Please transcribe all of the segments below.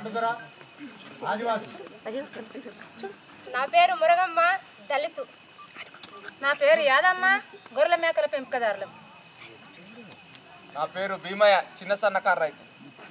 పట్టుదరా ఆదివాసి నా పేరు మురగమ్మ దళితు నా పేరు యాదమ్మ గొర్రెల మేకల పెంపకదారులం నా పేరు భీమయ్య చిన్న సన్నకారు రైతు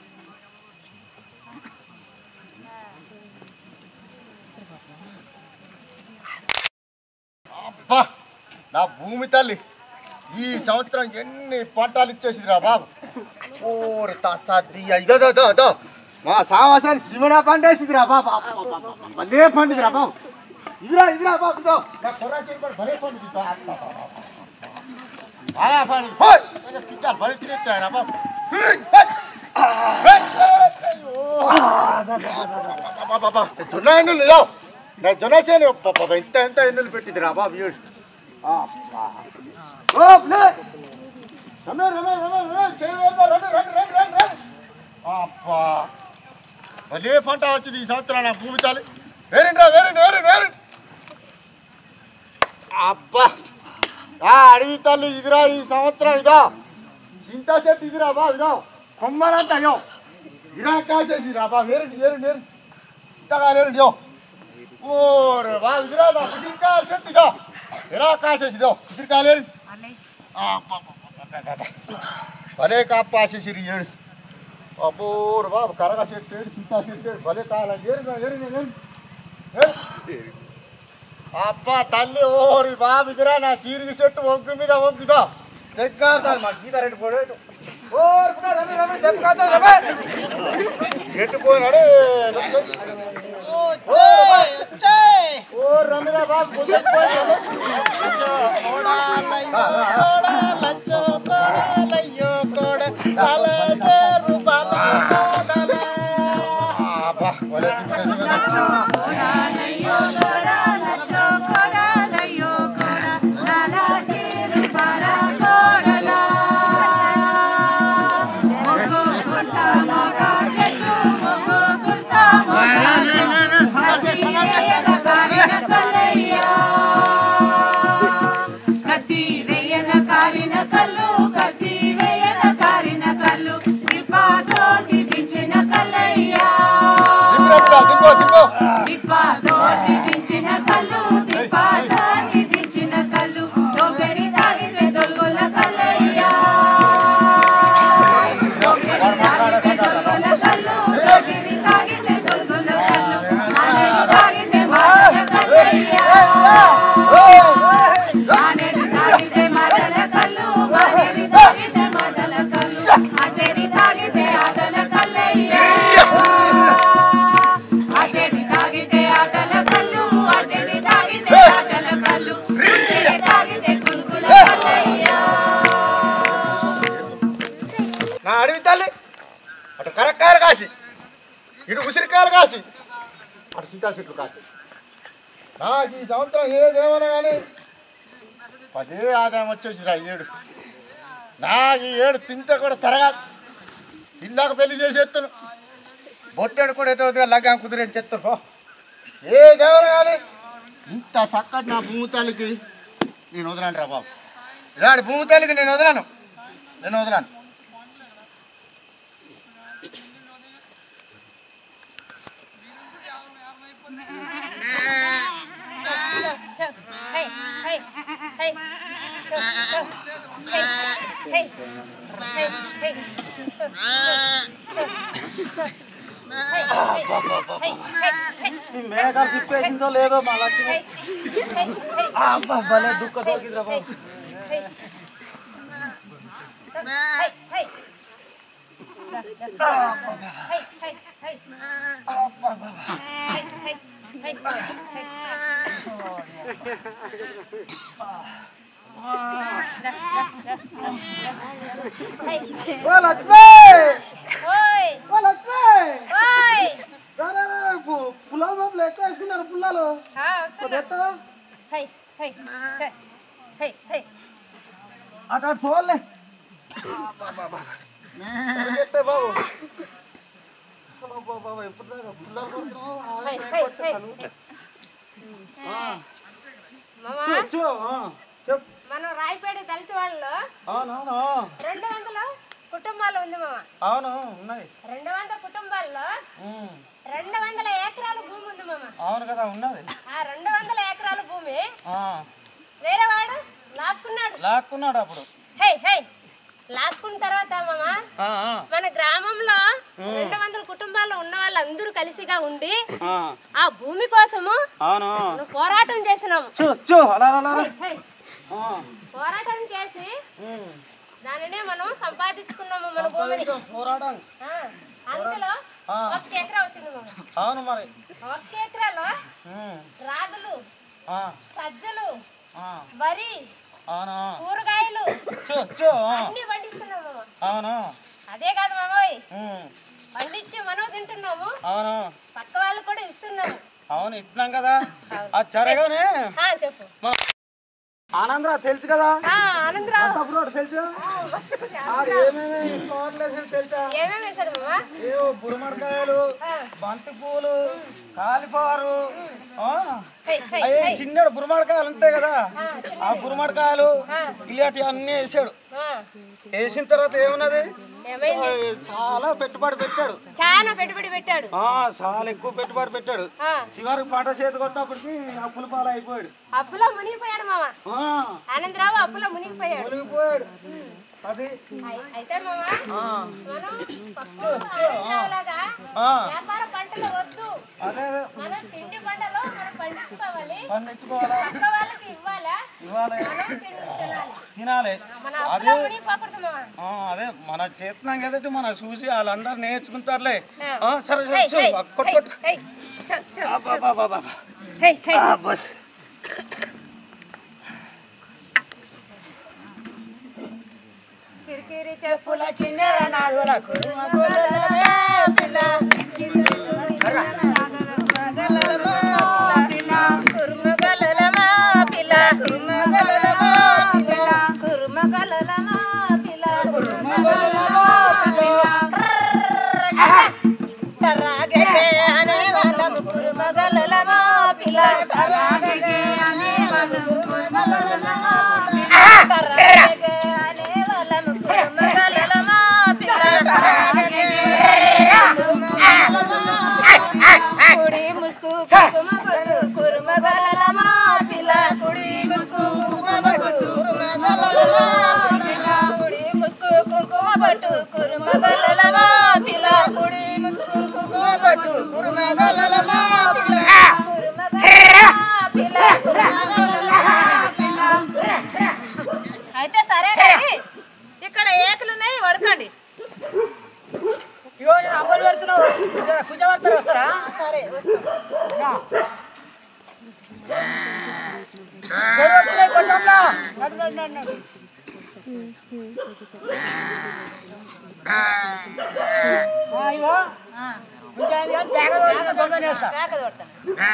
అబ్బా నా భూమి తల్లి ఈ సంవత్సరం ఎన్ని పంటలు ఇచ్చేసిందిరా బాబు ఓరి తసద్ది ఇదో దో దో మా సావాసాన్ని సిమిడా పంట వేసిందిరా బాబు అబ్బబ్బబ్బబ్బ. భలే పండుదిరా బాబు ఇదిరా ఇదిరా బాబు ఇదో నా కుర్రా చేయి కూడా భలే పండుది ఇదో. అబ్బబ్బబ్బబ్బ. బాగా పండి హోయ్ కొంచెం పిచ్చాలు భలే తినేట్టారా బాబు హేయ్, హేయ్. హేయ్, హేయ్, అయ్యో. అబ్బబ్బబ్బబ్బ. జొన్న ఎన్నులు ఇదో నా జొన్న చేను అబ్బబ్బబ్బ. ఇంత ఎంత ఎన్నులు పెట్టిందిరా బాబు ఈడు. అబ్బా. ఓ, లే. రమే, రమే, రమే, రమే. చేయి వేద్దాం. రండి, రండి, రండి, రండి, రండి. అబ్బా భలే పంట వచ్చింది ఈ సంవత్సరం నా భూమి తల్లి వేరండి రా వేరండి వేరండి వేరండి అబ్బా ఆ అడవి తల్లి ఇదిరా ఈ సంవత్సరం ఇదో చింతా చెట్టు ఇదిరా బా ఇదో కొమ్మలంతా అయ్యో ఇరా కాసేసి రా బా వేరండి వేరండి వేరండి ఇంతగా వేరండి యో ఓరే బా ఇదిరా నా ఉసిరికాయ చెట్టు ఇదో ఇరా కాసేసి ఇదో ఉసిరికాయలు వేరండి భలే కాపాసేసిరి ఏడు అబ్బోరు బాబు కరగ చెట్టు ఏడు చింతా చెట్టు ఏడు భలే కాల ఏరు ఏరు ఏరు అబ్బా తల్లి ఓరి బాబు ఇదిరా నా చీరికి చెట్టు ఒగ్గు మీద ఒగ్గుదా దగ్గర మా గీత రెండు పోలేదు ఓరి పుట్ట రవి రవి దెబ్బకాత రవి ఎట్టు పోయినాడు ఓ రమిరా బాబు ముందుకు పోయినాడు అబ్బా భలే తింటుంది. కత్తి వేయన కారిన కళ్ళు కత్తి వేయన కారిన కళ్ళు తిప్పాతోటి దించిన కల్లయ్యా దింపురా బిడ్డ, దింపు, దింపు. తిప్పాతోటి దించిన కళ్ళు తిప్పాతోటి దించిన కళ్ళు ఒకటి తాగితే దొంగల కల్లయ్యా ఒకటి తాగితే దొంగల కళ్ళు ఒకటి తాగితే దొంగల కళ్ళు అన్నటి తాగితే మాటల కల్లయ్యా మానేడు తాగితే మాటల కళ్ళు మానేడు తాగితే మాటల కళ్ళు అటేడి తాగితే ఆటల కల్లయ్యా అటేడి తాగితే ఆటల కళ్ళు అటేడి తాగితే ఆటల కళ్ళు అటేడి తాగితే కులుకుల కల్లయ్యా నా అడవి తల్లి అటు కరక్కాయలు కాసి ఇటు ఉసిరికాయలు కాసి అటు సీతా చెట్లు కాసి నాకు ఈ సంవత్సరం ఏదేమన్నా కానీ పదే ఆదాయం వచ్చేసి రా ఏడు నాకు ఈ ఏడు తింటే కూడా తరగాదు ఇల్లాక పెళ్లి చేసేస్తాను బొట్టెడు కూడా ఎటవుతుందిగా లగ్గాం కుదిరేని చెప్తాను పో ఏదేమన్నా కానీ ఇంత చక్కటి నా భూమి తల్లికి నేను వదలను రా బాబు ఇలాంటి భూమి తల్లికి నేను వదలను నేను వదలను హై హై హై చో చో హై హై హై హై చో చో చో హై హై హై హై మేఘాలు తిప్పేసిందో లేదో మా లక్ష్మి హై హై హై అబ్బా భలే దుఃఖ సోకిందిరా బాబు హై హై హై హై హై హై హై హై ఓ లక్ష్మి ఓయ్ ఓ లక్ష్మి ఓయ్ రా, రా, రా, పు- పుల్లాలు బాబు లెక్క వేసుకున్నారు పుల్లాలు ఆ వస్తున్నా ఎత్తవా? హై హై హై హై హై అటు అటు చూడలే ఎత్తే బాబు అబ్బా, బాబా, ఎప్పుడు దాకా పుల్లాలు కొడుతున్నావు? ఆ, హై హై హై మామా చూ, చూ, ఆ, చెప్పు మనం రాయపేట దళిత వాళ్ళు అవునవును రెండు వందలు కుటుంబాలు ఉంది మామ అవును ఉన్నది రెండు వందల కుటుంబాల్లో ఉమ్, రెండు వందల ఎకరాల భూమి ఉంది మామ అవును కదా ఉన్నది ఆ రెండు వందల ఎకరాల భూమి ఆ, వేరే వాడు లాక్కున్నాడు లాక్కున్నాడు అప్పుడు హే హే లాక్కున్న తర్వాత మామ ఆ, ఆ, మన గ్రామంలో రెండు వందల కుటుంబాల్లో ఉన్న వాళ్ళందరూ కలిసిగా ఉండి ఆ, ఆ భూమి కోసము అవును మనం పోరాటం చేసినాము చూ చూ అలా అలా అలా. హే, ఆ, పోరాటం చేసి ఉమ్, దానినే మనం సంపాదించుకున్నాము మన భూమిని పోరాటం ఆ, అందులో ఆ. ఒక్క ఎకరా వచ్చింది మామ అవును మరి ఒక్క ఎకరాలో ఉమ్, రాగులు ఆ, సజ్జలు ఆ, వరి అవును కూరగాయలు చూ చూ ఆ, అన్ని పండిస్తున్నాం మామ అవును అదే కాదు మామోయ్ ఉమ్, పండించి మనం తింటున్నాము అవును పక్క వాళ్ళకి కూడా ఇస్తున్నాము అవును ఇట్లాం కదా అది సరేగానే ఆ, చెప్పు ఆనందరా తెలుసు కదా ఆ, ఆనందరావు అప్పుడు తెలుసు ఆడు ఏమేమి తీసుకోవట్లేదు తెలుసా ఏమేమి వేశారు మామ ఏవో బురుమడకాయలు ఆ. బంతి పూలు కాలిఫ్లవరు ఆ, హై, హై, అయ్యే హై. చిన్నడు బురుమడకాయలు ఉంటాయి కదా ఆ, ఆ బురుమడకాయలు ఇలాంటి అన్ని వేసాడు ఆ, వేసిన తర్వాత ఏమున్నది ఏమైంది ఆ, చాలా పెట్టుబడి పెట్టాడు చాలా పెట్టుబడి పెట్టాడు ఆ చాలా ఎక్కువ పెట్టుబడి పెట్టాడు ఆ, చివరికి పంట చేతికి వచ్చినప్పటికి అప్పుల పాలు అయిపోయాడు అప్పులో మునిగిపోయాడు మామ ఆ, ఆనందరావు అప్పులో మునిగిపోయాడు మునిగిపోయాడు అది అయి- అయితే మామ ఆ, మనం పక్కన ఆనందరావులాగా ఆ, వ్యాపార పంటలు వద్దు అదే అదే మనం తిండి పంటలు మనం పండించుకోవాలి పండించుకోవాలా పక్క వాళ్ళకి ఇవ్వాలా ఇవ్వాలి మనం తిండి తినాలి తినాలి మన అప్పులో మునిగిపోకూడదు మామ ఆ, అదే మన చేతనం కదటి మనం చూసి వాళ్ళందరూ నేర్చుకుంటారులే ఆ. ఆ, సరే సరే హై, సరే హై, కొట్టు హై, కొట్టు హై. చ, చ. అబ్బబ్బబ్బబ్బ. హై, హై. ఆ, బస్. కిరికిరి చెప్పుల కుర్మగలలమా పిల్ల కుర్మగలలమా పిల్ల కుర్మగలలమా పిల్ల కుర్మగలలమా తరాగకే అనే వాళ్ళం కుర్మగలలమా పిల్ల తరాగకే అనే వాళ్ళం కుర్మగలలమా తరాగకే అనే వాళ్ళం కుర్మగలలమా పిల్ల తరాగకే కుర్మగలలమా కుడి ముసుకు కుంకుమ పట్టు కుర్మగలలమా పిల్ల కుడి ముసుకు కుంకుమ పట్టు కుర్మగలలమా పిల్ల కుడి ముసుకు కుంకుమ పట్టు కుర్మగలలమా పిల్ల కుడి ముసుకు కుంకుమ పట్టు కుర్మగలలమా పిల్ల కుర్మగలలమా పిల్ల కుర్మగలలమా పిల్ల అయితే సరే కానీ ఇక్కడ ఏకలున్నాయి వడకండి ఇగో నేను అంబలు పెడుతున్నావు కూర్చోబడతారు వస్తారా సరే వస్తాం గొర్రె వస్తున్నాయి కొట్టంలో నడు, నడు, నడు, నడు. ఆ, ఇగో కొంచెం అయింది కానీ పేక తోడుతున్న దొంగ వేస్తా మేక కొడతాం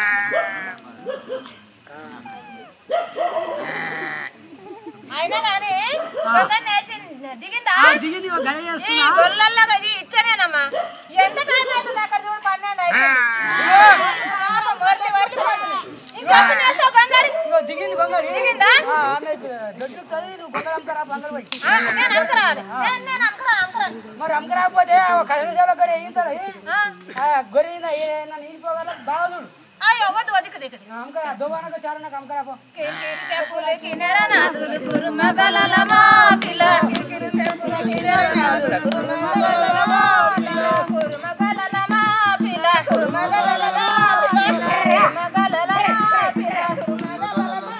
అయినా కానీ దొంగని వేసి దిగిందా దిగింది ఇగో గడ ఈ చేస్తున్నా గొల్లల్లో ఇది ఇచ్చనేనమ్మా ఎంత టైం అవుతుంది అక్కడ చూడు పన్నెండు అయిపోయింది పాపం, వర్లి, వర్లి పోతుంది. ఇంకొకటి వేస్తావు బంగారు ఇగో దిగింది బంగారు దిగిందా ఆ, ఆమె దొడ్డు కది నువ్వు బంగారు అమ్మకరా బంగారు పోయి ఆ, నేను అమ్మకరావాలి నేను నేను అమ్మకరాను అమ్మకరాను మరి అమ్మకరాకపోతే కదిలి సేవలో గొర్రె వేయించాలి ఆ, గొర్రె నీడిపోగల బాగులు అయ్యో వద్దు వద్దు దిగుది అమ్మకరా దోబానకు చాలా నాకు అమ్మకరాపో కిరికిరి చెప్పులకి నెరనాదులు కురుమగలలమా పిల్ల కిరికిరి చెప్పులకి నెరనాదులు కురుమగలలమా పిల్ల కురుమగలలమా పిల్ల కురుమగలలమా పిల్ల కురుమగలలమా పిల్ల కురుమగలలమా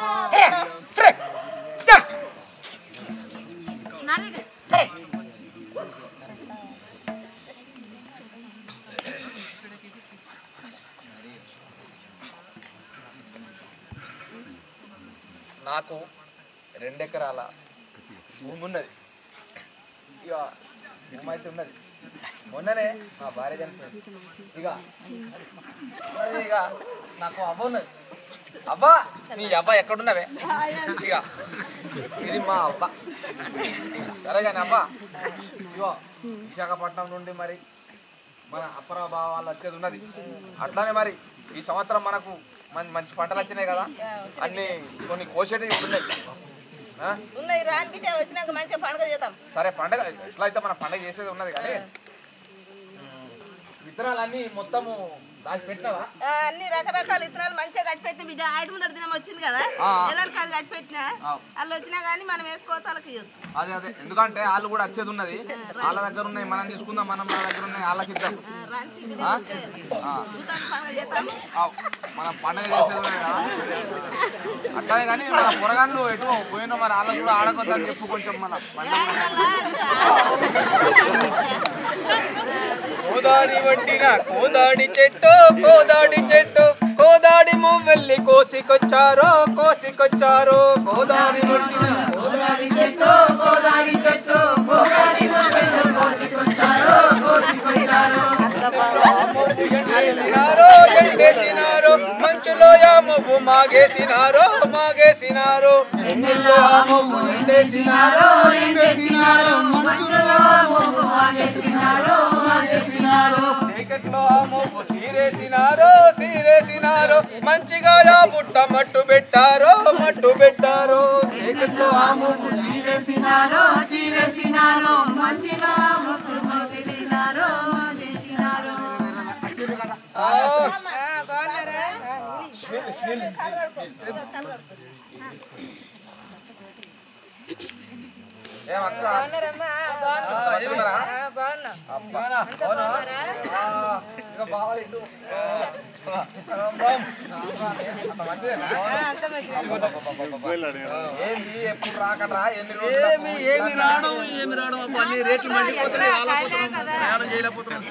నడిగి నాకు రెండెకరాల భూమి ఉన్నది ఇక భూమి అయితే ఉన్నది మొన్ననే మా భార్య చనిపోయింది ఇక మరి ఇక నాకు అవ్వ ఉన్నది అబ్బా నీ అబ్బా ఎక్కడున్నావే ఇక ఇది మా అబ్బా సరే కానీ అబ్బా ఇగో విశాఖపట్నం నుండి మరి మన అప్పరా బావ వాళ్ళు వచ్చేది ఉన్నది అట్లానే మరి ఈ సంవత్సరం మనకు మంచి మంచి పంటలు వచ్చినాయి కదా అన్ని కొన్ని కోసేటివి ఉన్నాయి ఉన్నాయి రాని బిడ్డ వచ్చినాక మంచిగా పండుగ చేద్దాం సరే పండగ ఎట్లా అయితే మన పండగ చేసేది ఉన్నది కానీ విత్తనాలన్నీ మొత్తము దాచి పెట్టినావా ఆ, అన్ని రకరకాల ఇత్తనాలు మంచిగా కట్టిపెట్టిన బిడ్డ ఆయుడు ముందర దినం వచ్చింది కదా ఆ. ಎಲ್ಲరికి అది కట్టిపెట్టినా ఆ. వాళ్ళు వచ్చినా కానీ మనం వేసుకోవచ్చు వాళ్ళకి ఇవ్వచ్చు అదే అదే ఎందుకంటే వాళ్ళు కూడా వచ్చేది ఉన్నది వాళ్ళ దగ్గర ఉన్నాయి మనం తీసుకుందాం మనం మన దగ్గర ఉన్నాయి వాళ్ళకి ఇద్దాం రాని బిడ్డ ఆ? వస్తే ఆ. భూతాన్ని పండుగ చేద్దాం ఆ, మనం పండగ చేసేది ఉన్నది కదా అట్లానే కానీ మన పొరగాన్లు ఎటు పోయినా మరి వాళ్ళకి కూడా ఆడకొద్దని చెప్పు కొంచెం మన కోదాడి వడ్డిన కోదాడి చెట్టు కోదాడి చెట్టు కోదాడి మువ్వెల్లి కోసికొచ్చారో కోసికొచ్చారో కోదాడి వడ్డిన గోదావరి చెట్టు గోదావరి చెట్టు గోదావరి మొదలు కోసుకొచ్చారు కోసుకొచ్చారు ఎండేసినారో ఎండేసినారో మంచులో యామవ్వు మాగేసినారో మాగేసినారో ఎన్నెల్లో మొగ్గు ఎండేసినారో ఎండేసినారో మంచులో మొగ్గు ఆగేసినారో ఆగేసినారో చీకట్లో ఆమవ్వు సీరేసినారో సీరేసినారో మంచిగా యా బుట్ట మట్టు పెట్టారో మట్టు పెట్టారో చీకట్లో ఆమవ్వు చీరేసినారో చీరేసినారో మంచిగా మొగ్గు మోగేసినారో ఆగేసినారో ఆ, ఏమక్క మంచిగున్నారా? అబ్బా. అవునా? ఆ, ఇక బాగా ఇటు. అంత మంచిదేనా? ఏంది ఎప్పుడు రాకట్రా ఎన్ని రోజులు ఏమి ఏమి రావడం ఏమి రావడం అబ్బా, అన్ని రేట్లు మండిపోతున్నాయి రాలేకపోతున్నాం ప్రయాణం చేయలేకపోతున్నాం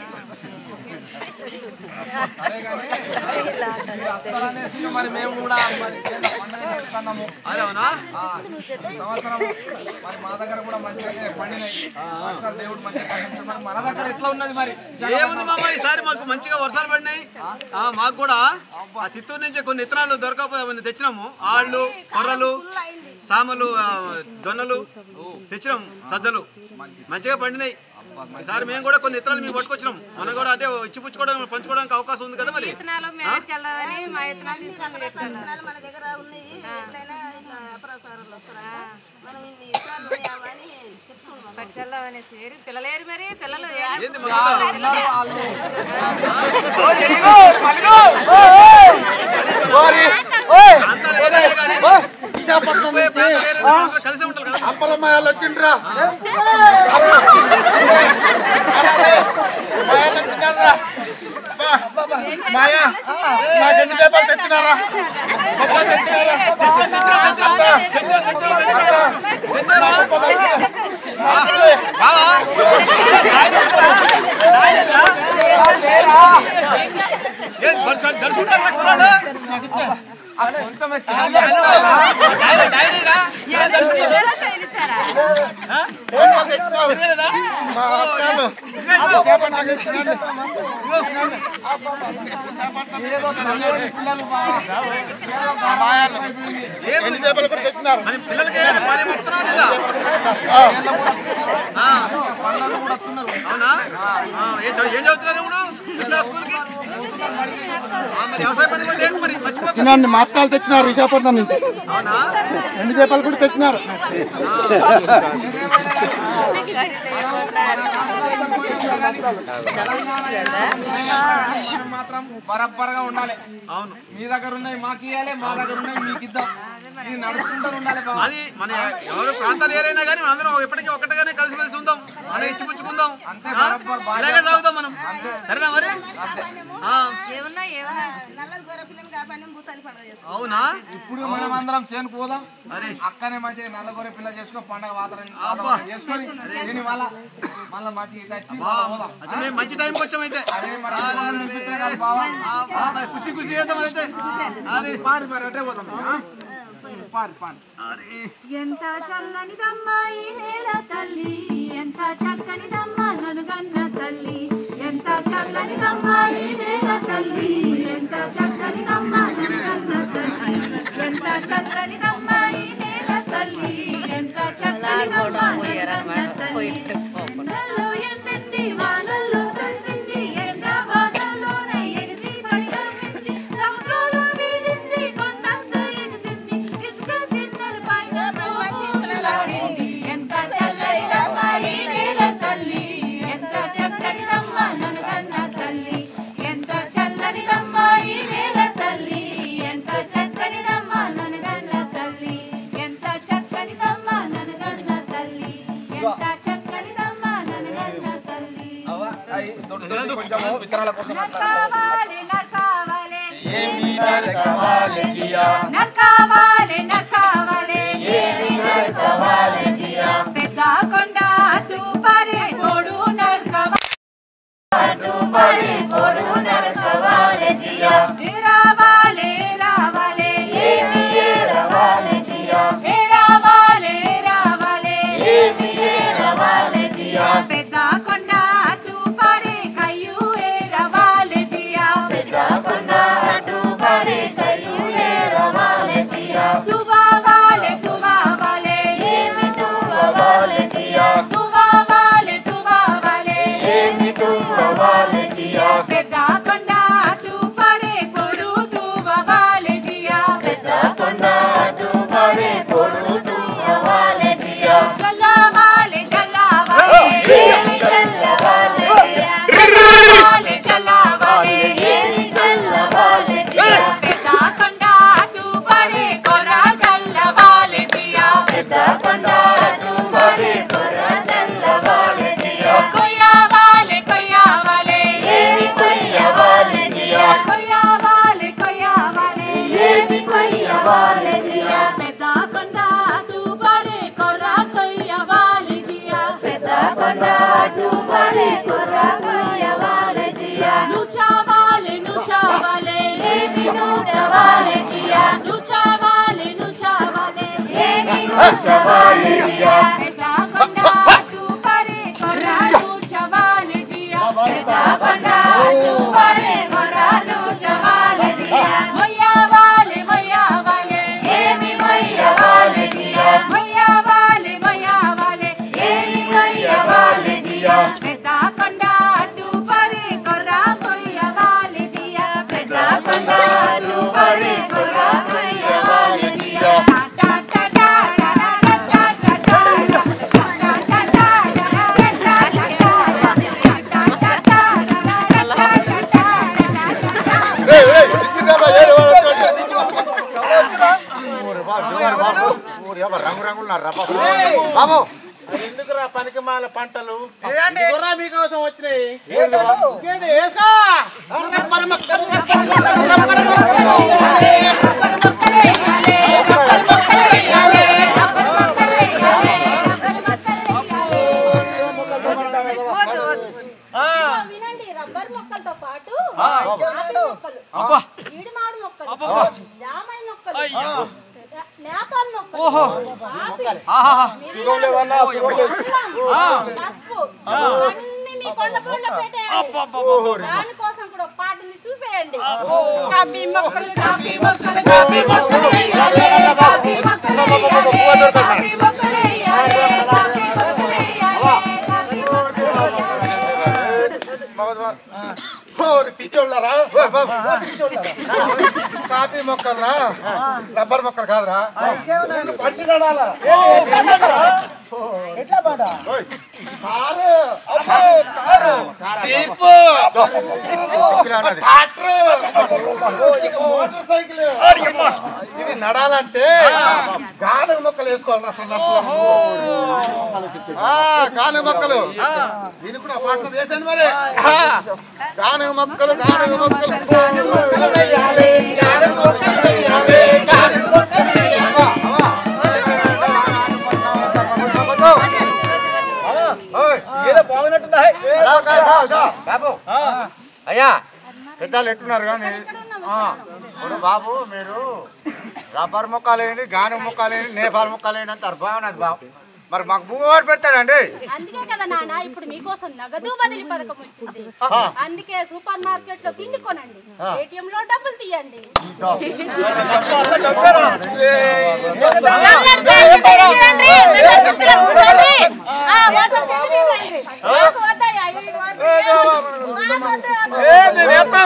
అదే కానీ మీరు వస్తారనేసి మరి మేము కూడా మరి చేయాలి, పండగ చేస్తున్నాము అరే అవునా ఆ, ఈ సంవత్సరం మరి మా దగ్గర కూడా మంచిగా పండినాయి వర్షాలు దేవుడు మంచిగా పండించాడు. మరి మన దగ్గర ఎట్లా ఉన్నది మరి ఏముంది మామ ఈసారి మాకు మంచిగా వర్షాలు పడినాయి ఆ, మాకు కూడా ఆ చిత్తూరు నుంచి కొన్ని ఇత్తనాలు దొరకకపోతే అవన్నీ తెచ్చినాము ఆళ్ళు కొర్రలు సామలు ఆ, జొన్నలు తెచ్చినాము సద్దలు మంచిగా పండినాయి ఈసారి మేము కూడా కొన్ని ఇత్తనాలు మేము పట్టుకొచ్చినాం మనం కూడా అంటే ఇచ్చిపుచ్చుకోవడానికి పంచుకోవడానికి అవకాశం ఉంది కదా మరి విత్తనాలు మేము ఎత్తుకెళ్దామని మా విత్తనాలు తీసుకొని మీరు ఎత్తుకెళ్దాం. విత్తనాలు మన దగ్గర ఉన్నాయి ఎట్లయినా ఇట్లా అపరాసారాలు వస్తారా మనం ఇన్ని విత్తనాలు ఉన్నాయా అని చెప్తున్నాం పట్టుకెళ్దామనేసి ఏరి పిల్లలేరు మరి పిల్లలు ఏంది మగ ప్రాంతాలు ఏదైనా కానీ విశాఖపట్నం పోయే నుంచి ప్రాంతాలు ఏదైనా అందరూ కలిసే ఉంటారు కదా అప్పలమాయాలు వచ్చిండ్రా మాయాలు వచ్చినారా బా, మాయా నాకు ఎన్ని చేపలు తెచ్చినారా గొప్ప తెచ్చినారా అంతా, అంతా, నా గొప్ప తెచ్చినా. అసలే, ఏం దర్శనం దర్శనం కుర్రాళ్ళు కొంచెం డైరీ డైరీరా ఏమో తెచ్చినారు. మా అక్కలు చేప నాకు ఇచ్చినారు. మా మాయాలు ఎన్ని చేపలు కూడా తెచ్చినారు మరి పిల్లలకి ఏదైనా పని మొత్తం లేదా ఆ. అవునా ఆ, ఏం చదువు- ఏం చదువుతున్నారు ఇప్పుడు పిల్లల స్కూల్కి ఆ, మరి వ్యవసాయ పని కూడా లేదు మరి మర్చిపోక తినండి మా అక్కలు తెచ్చినారు విశాఖపట్నం నుంచి అవునా ఎన్ని చేపలు కూడా తెచ్చినారు మనం మాత్రం బరబ్బరగా ఉండాలి అవును మీ దగ్గర ఉన్నాయి మాకు ఇవ్వాలి మా దగ్గర ఉన్నాయి మీకు ఇద్దాం ఇది నడుచుకుంటూ ఉండాలి బాబు అది మన ఎవరు ప్రాంతాలు ఏరైనా కానీ మనందరం ఎప్పటికీ ఒకటిగానే కలిసి కలిసి ఉందాం మనం ఇచ్చిపుచ్చుకుందాం ఆ? ఇలాగే సాగుదాం మనం సరేనా మరి ఆ, ఏమన్నా ఏమన్నా నల్లది గొర్రె పిల్లని కాపాడి భూతాన్ని పండుగ చేస్తాం అవునా ఇప్పుడు మనం అందరం చేను పోదాం అరే. అక్కనే మంచిగా నల్లగొర్రె పిల్ల చేసుకుని పండగ వాతావరణం చేసుకొని దీని వల్ల మళ్ళీ మంచిగా కట్టి మళ్ళా పోదాం అది మేము మంచి టైంకి వచ్చాం అయితే అదే మరి భగవానుని పెట్టే కాదు బావా. ఆ, మరి ఖుషి ఖుషి చేద్దాం అయితే అది పారి మరి అటే పోదాం ఆ? పారి పారి ఎంత చల్లనిదమ్మ ఈ నేల తల్లి ఎంత చక్కనిదమ్మ ననుగన్న తల్లి ఎంత చల్లనిదమ్మ ఈ నేల తల్లి ఎంత చక్కనిదమ్మ ననుగన్న తల్లి ఎంత చల్లనిదమ్మ ఈ నేల తల్లి ఎంత చక్కనిదమ్మ ననుగన్న తల్లి ఎండల్లో ఎండింది వానల్లో కురిసింది ఎండ వానల్లోనే ఎగిసి పడిగలిగింది సముద్రంలో వీడింది కొండంత ఎగిసింది ఇసుక సిందల పైన మంచి మంచి కొంచెము విత్తనాల కోసం నరకావాలి నరకావాలి ఏమి నరకవాలి జియా నరకావాలి నరకావాలి నరకవాలి జియా పెద్ద కొండ తూపరే తోడు నరకవాలి పడి పొడు నరకవాలి జియా రావాలి రావాలి ఏమి ఏరవాలి జియా ఏ రావాలి రావాలి ఏమి ఏరవాలి జియా పెద్ద కొండ తూపరే కయ్యూ ఏ రావాలి జియా రాకుండా అటు పడి కయ్యు ఏరవాలి జియా తువావాలి తువావాలి ఏమి తువ్వాలి జియా తువావాలి తువావాలి ఏమి తువ్వాలి జియా పెద్ద కొండ తూపరే కొడు తువావాలి జియా రాకుండా అటు పడి పొడు తువ్వాలి జియా చల్లవాలి చల్లవాలి ఏమి చల్లవాలి జియా చల్లవాలి చల్లవాలి ఏమి చల్లవాలి జియా పెద్ద కొండ తూపరే కొర చల్లవాలి జియా రాకుండా అటు పడి పొర చల్లవాలి జియా కొయ్యవాలి కొయ్యవాలి ఏమి కొయ్యవాలి జియా కొయ్యవాలి కొయ్యవాలి ఏమి కొయ్యవాలి జియా పెద్ద కొండ తూపరే కొర కొయ్యవాలి జియా పెద్ద కొండ అటు పడి పొర కొయ్యవాలి జియా నుచావాలి నుచావాలి ఏమి నూచవాలి జియా నుచావాలి నుచావాలి ఏమి నూచవాలి జియా పెద్ద కొండ తూపరే కొర నుచావాలి జియా పెద్ద కొండ అటు పడి పొర నూచవాలి జియా మొయ్యవాలి మొయ్యవాలి ఏమి మొయ్యవాలి జియా మొయ్యవాలి మొయ్యవాలి ఏమి మొయ్యవాలి జియా పెద్ద కొండ తూపరే కొర కొయ్యవాలి జియా పెద్ద కొండ అటు పడి పొర కొయ్యవాలి జియా రంగు రంగులు బాబు ఎందుకురా పనికి మాల పంటలు ఏయండి? ఇదిగోరా మీకోసం వచ్చినాయి ఇంకేంటి? వేసుకో. వినండి రబ్బర్ మొక్కలతో పాటు ఆ. ఆపిల్ మొక్కలు అబ్బా ఈడిమాడు మొక్కలు అబ్బబ్బా. జామాయి మొక్కలు అయ్యో. నేపాల్ మొక్కలు ఓహో. ఆపిల్ ఆహాహా. సుఖం లేదన్నా సుఖం లేదు అల్లం, పసుపు అన్ని మీ కొండ పూల పెట్టేయాలి అబ్బబ్బబ్బబ్బ. దానికోసం కూడా ఒక పాట ఉంది చూసేయండి కాఫీ మొక్కలు కాఫీ మొక్కలు కాఫీ మొక్కలు వేయాలి, కాఫీ మొక్కలు వేయాలి, కాఫీ మొక్కలు వేయాలి, కాఫీ మొక్కలు వేయాలి, కాఫీ మొక్కలు పిచ్చోళ్ళరా కాఫీ మొక్కలరా రబ్బర్ మొక్కలు కాదురా పంటి నడాలా ఎట్లా పాట కారు అబ్బో, కారు. జీపు ట్రాక్టర్ ఇక మోటార్ సైకిల్ ఇవి నడాలంటే గానుగ మొక్కలు వేసుకోవాలి అసలు గానుగ మొక్కలు దీనికి కూడా పాటలు వేసాను మరి ఆ, గానుగ మొక్కలు గానుగ మొక్కలు గానుగ మొక్కలు వేయాలి గానుగ మొక్కలు వేయాలి గానుగ మొక్కలు వేయాలి ఏదో బాగున్నట్టుందా రా, రా, రా, రా, బాబు అయ్యా పెద్దలు ఎట్టున్నారు కానీ ఆ, ఇప్పుడు బాబు మీరు రబ్బర్ మొక్కలేని గాను మొక్కలేని నేపాల్ మొక్కలేని అంటారు బాగున్నది బాబు మరి మాకు భూమి వాడు పెడతాడండి అందుకే కదా నాన్న ఇప్పుడు మీకోసం నగదు బదిలీ పథకం వచ్చింది ఆ. అందుకే సూపర్ మార్కెట్ లో తిండి కొనండి ఏటీఎం లో డబ్బులు తీయండి ఏ, మేము వేస్తాం.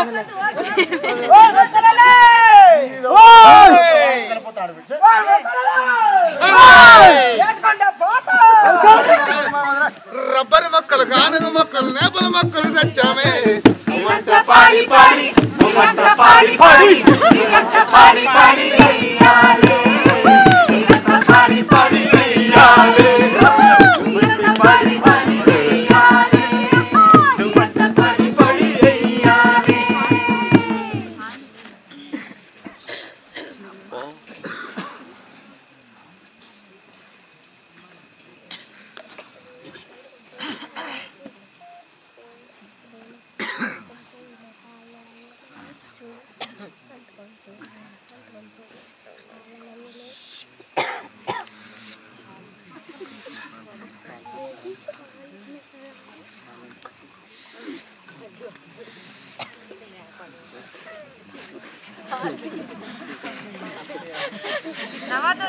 రబ్బర్ మొక్కలు గానుగ మొక్కలు నేపల మొక్కలు తెచ్చామే పాడి పాడి ఇవంతా పాడి పాడి ఇవంతా పాడి పాడి వేయాలి ఇవంతా పాడి పాడి వేయాలి ఇవంతా పాడి పాడి వేయాలి ఇవంతా పాడి పాడి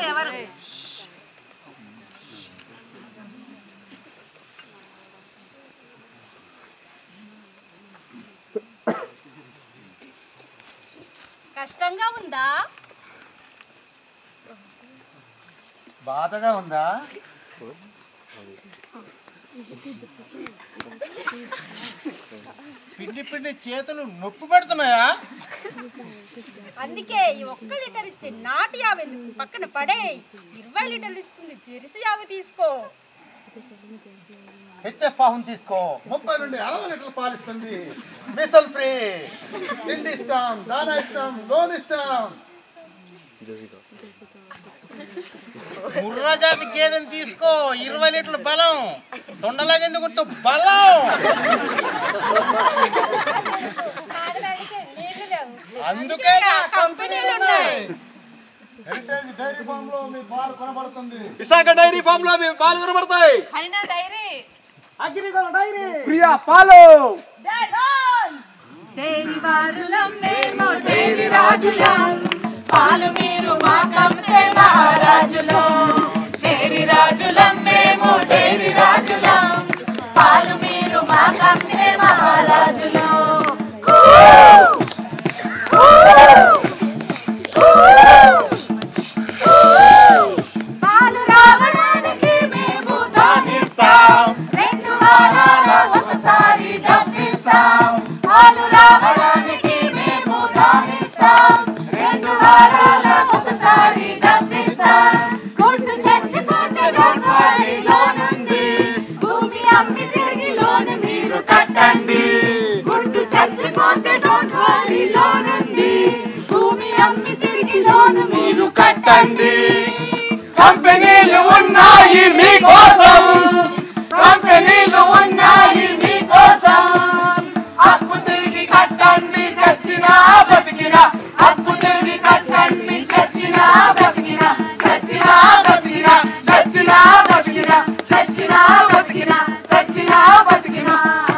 ఎవరు కష్టంగా ఉందా బాధగా ఉందా పిండి పిండి చేతులు నొప్పి పెడుతున్నాయా అందుకే ఈ ఒక్క లీటర్ ఇచ్చి నాటి యాభై ఎందుకు? పక్కన పడే ఇరవై లీటర్లు ఇస్తుంది జెర్సీ యాభై తీసుకో హెచ్ఎఫ్ వాహనం తీసుకో ముప్పై నుండి అరవై లీటర్లు పాలిస్తుంది మిషన్ ఫ్రీ తిండి ఇస్తాం దానా ఇస్తాం లోన్ ఇస్తాం ముర్రా జాతి గేదెని తీసుకో ఇరవై లీటర్ల బలం తొండలాగెందుకు గుర్తు బలం అందుకే కంపెనీలు ఉన్నాయి హెరిటేజ్ డైరీ ఫామ్ లో మీ పాలు కొనబడుతుంది విశాఖ డైరీ ఫామ్ లో మేము పాలు కనబడతాయి హరినా డైరీ ప్రియా పాలు డైరీ వారులం మేము డైరీ రాజులం పాలు మీరు మాకమ్మితే మహారాజులం డైరీ రాజులం మేము డైరీ రాజులం పాలు మీరు మాకమ్మితే మహారాజులం పాలు రావడానికి మేము దానిస్తాం రెండు వారాల ఒకసారి డబ్బిస్తాం పాలు రావడానికి మేము దానిస్తాం రెండు వారాల ఒకసారి డబ్బిస్తాం గుడ్డు చచ్చిపోతే గర్భాలి లోనుంది భూమి అమ్మి తిరిగి లోను మీరు కట్టండి గుడ్డు చచ్చిపోతే డోంట్ వరీ లోనుంది భూమి అమ్మి తిరిగి లోను మీరు కట్టండి కంపెనీలు ఉన్నాయి మీకోసం కంపెనీలు ఉన్నాయి మీకోసం అప్పు తిరిగి కట్టండి చచ్చినా బతికినా అప్పు తిరిగి కట్టండి చచ్చినా బతికినా చచ్చినా బతికినా చచ్చినా బతికినా చచ్చినా బతికినా చచ్చినా బతికినా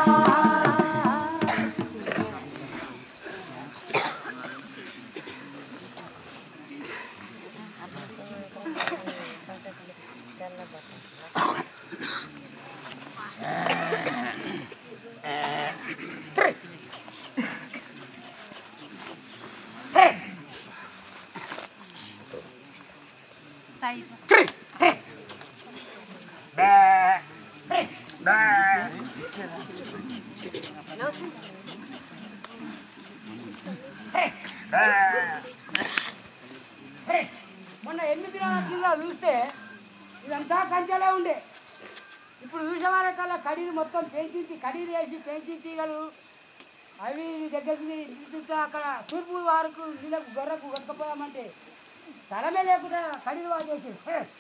మొన్న ఎనిమిది దినాల కింద చూస్తే ఇదంతా కంచెలే ఉండే ఇప్పుడు చూసేవాళ్ళ కల్లా కడీలు మొత్తం పెంచించి కడీలు వేసి పెంచి తీగలు అవి ఇవి దగ్గరికి తీసుకొస్తే అక్కడ తూర్పు వారకు నీళ్ళకు గొర్రెకు కొట్టుకుపోయామంటే తలమే లేకుండా కడీలు వాడేసి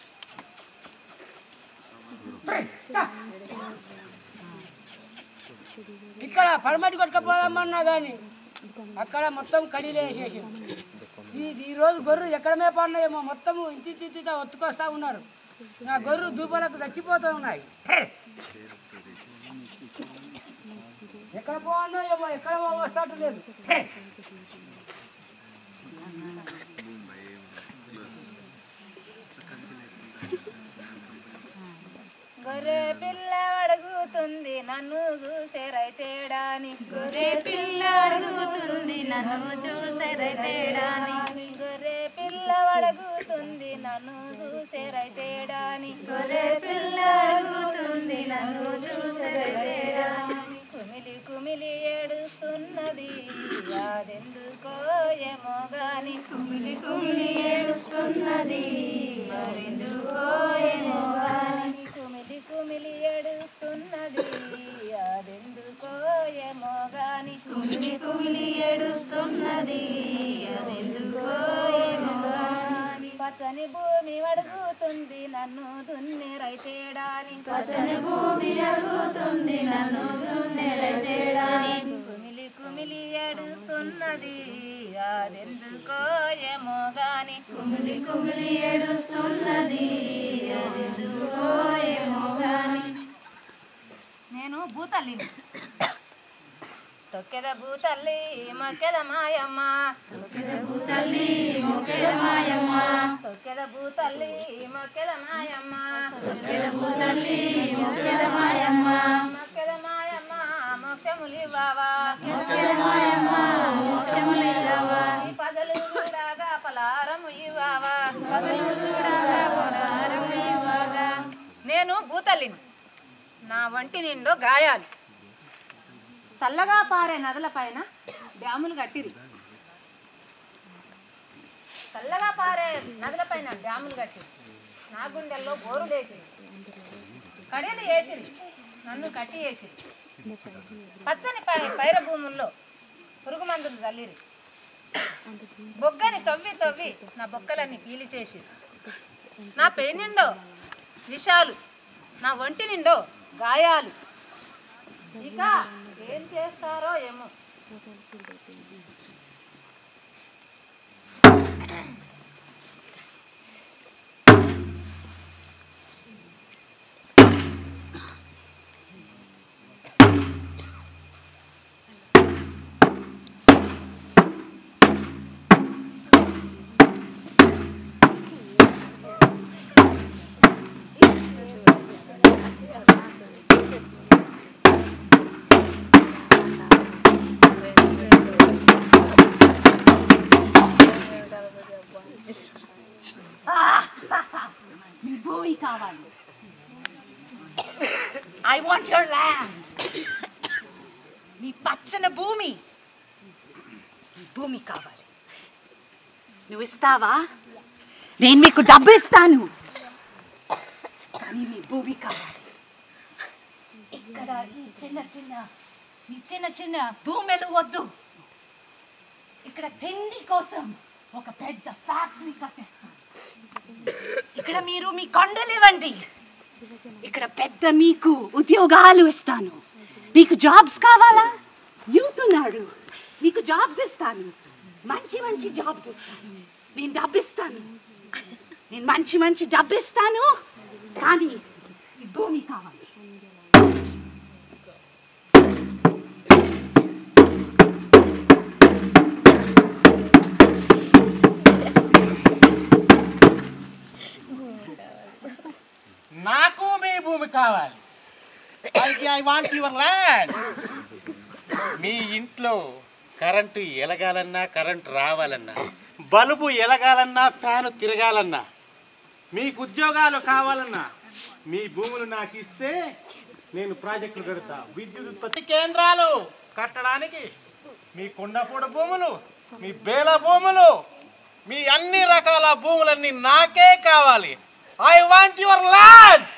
ఇక్కడ పడమటి కొట్టుకుపోదామన్నా కానీ అక్కడ మొత్తం కడీలు వేసేసి ఈ ఈ రోజు గొర్రెలు ఎక్కడ మేపన్నాయేమో మొత్తం ఇంటి ఇంటి ఒత్తుకొస్తా ఉన్నారు నా గొర్రెలు దూపలకు చచ్చిపోతూ ఉన్నాయి ఎక్కడ పోవన్నో ఏమో ఎక్కడ వస్తాటు లేదు గొర్రె పిల్ల అడుగుతుంది నన్ను చూసే రైతేడాని గొర్రె పిల్ల అడుగుతుంది నన్ను చూసే రైతేడాని గొర్రె పిల్ల అడుగుతుంది నన్ను చూసే రైతేడాని గొర్రె పిల్ల అడుగుతుంది నన్ను చూసే రైతేడాని కుమిలి కుమిలి ఏడుస్తున్నది అదెందుకో ఏమో గాని కుమిలి కుమిలి ఏడుస్తున్నది అదెందుకో ఏమో గాని కుమిలి కుమిలి ఏడుస్తున్నది అదెందుకో ఏమో గాని కుమిలి కుమిలి ఏడుస్తున్నది అదెందుకో ఏమో గాని పచ్చని భూమి అడుగుతుంది నన్ను దున్ని రైతేడాని పచ్చని భూమి అడుగుతుంది నన్ను దున్ని రైతేడాని కుమిలి కుమిలి ఏడుస్తున్నది అదెందుకో ఏమో గాని కుమిలి కుమిలి ఏడుస్తున్నది అదెందుకో ఏమో గాని నేను భూతల్లిని మొక్కెద భూతల్లి మొక్కెద మాయమ్మ మొక్కెద భూతల్లి మొక్కెద మాయమ్మ మొక్కెద భూతల్లి మొక్కెద మాయమ్మ మొక్కెద భూతల్లి మొక్కెద మాయమ్మ మొక్కెద మాయమ్మ మోక్షములివ్వవా మొక్కెద మాయమ్మ మోక్షములివ్వవా ఈ పగలు చూడగా పలారము ఇవ్వవా పగలు చూడగా పరారము ఇవ్వగా నేను భూతల్లిని నా వంటి నిండు గాయాలు చల్లగా పారే నదుల పైన డ్యాములు కట్టిరి చల్లగా పారే నదుల పైన డ్యాములు కట్టిరి నా గుండెల్లో బోరులు వేసింది కడీలు వేసింది నన్ను కట్టి వేసింది పచ్చని పై పైర భూముల్లో పురుగు మందులు చల్లిరి బొగ్గని తవ్వి తవ్వి నా బొక్కలన్నీ పీలి చేసిరి నా పెయి నిండో విషాలు నా ఒంటి నిండో గాయాలు ఇక ఏం చేస్తారో ఏమో మీ భూమి కావాలి ఐ వాంట్ యువర్ ల్యాండ్ మీ పచ్చని భూమి మీ భూమి కావాలి నువ్వు ఇస్తావా నేను మీకు డబ్బు ఇస్తాను కానీ మీ భూమి కావాలి ఇక్కడ ఈ చిన్న చిన్న ఈ చిన్న చిన్న భూములు వద్దు ఇక్కడ తిండి కోసం ఒక పెద్ద ఫ్యాక్టరీ కట్టేస్తాను ఇక్కడ మీరు మీ కొండలు ఇవ్వండి ఇక్కడ పెద్ద మీకు ఉద్యోగాలు ఇస్తాను మీకు జాబ్స్ కావాలా యూత్ ఉన్నాడు మీకు జాబ్స్ ఇస్తాను మంచి మంచి జాబ్స్ ఇస్తాను నేను డబ్బు ఇస్తాను నేను మంచి మంచి డబ్బు ఇస్తాను కానీ ఈ భూమి కావాలి నాకు మీ భూమి కావాలి అయితే ఐ వాంట్ యువర్ ల్యాండ్ మీ ఇంట్లో కరెంటు ఎలగాలన్నా కరెంటు రావాలన్నా బల్బు ఎలగాలన్నా ఫ్యాను తిరగాలన్నా మీకు ఉద్యోగాలు కావాలన్నా మీ భూములు నాకు ఇస్తే నేను ప్రాజెక్టులు కడతా విద్యుత్ ఉత్పత్తి కేంద్రాలు కట్టడానికి మీ కొండపూడ భూములు మీ బేల భూములు మీ అన్ని రకాల భూములన్నీ నాకే కావాలి ఐ వాంట్ యువర్ ల్యాండ్స్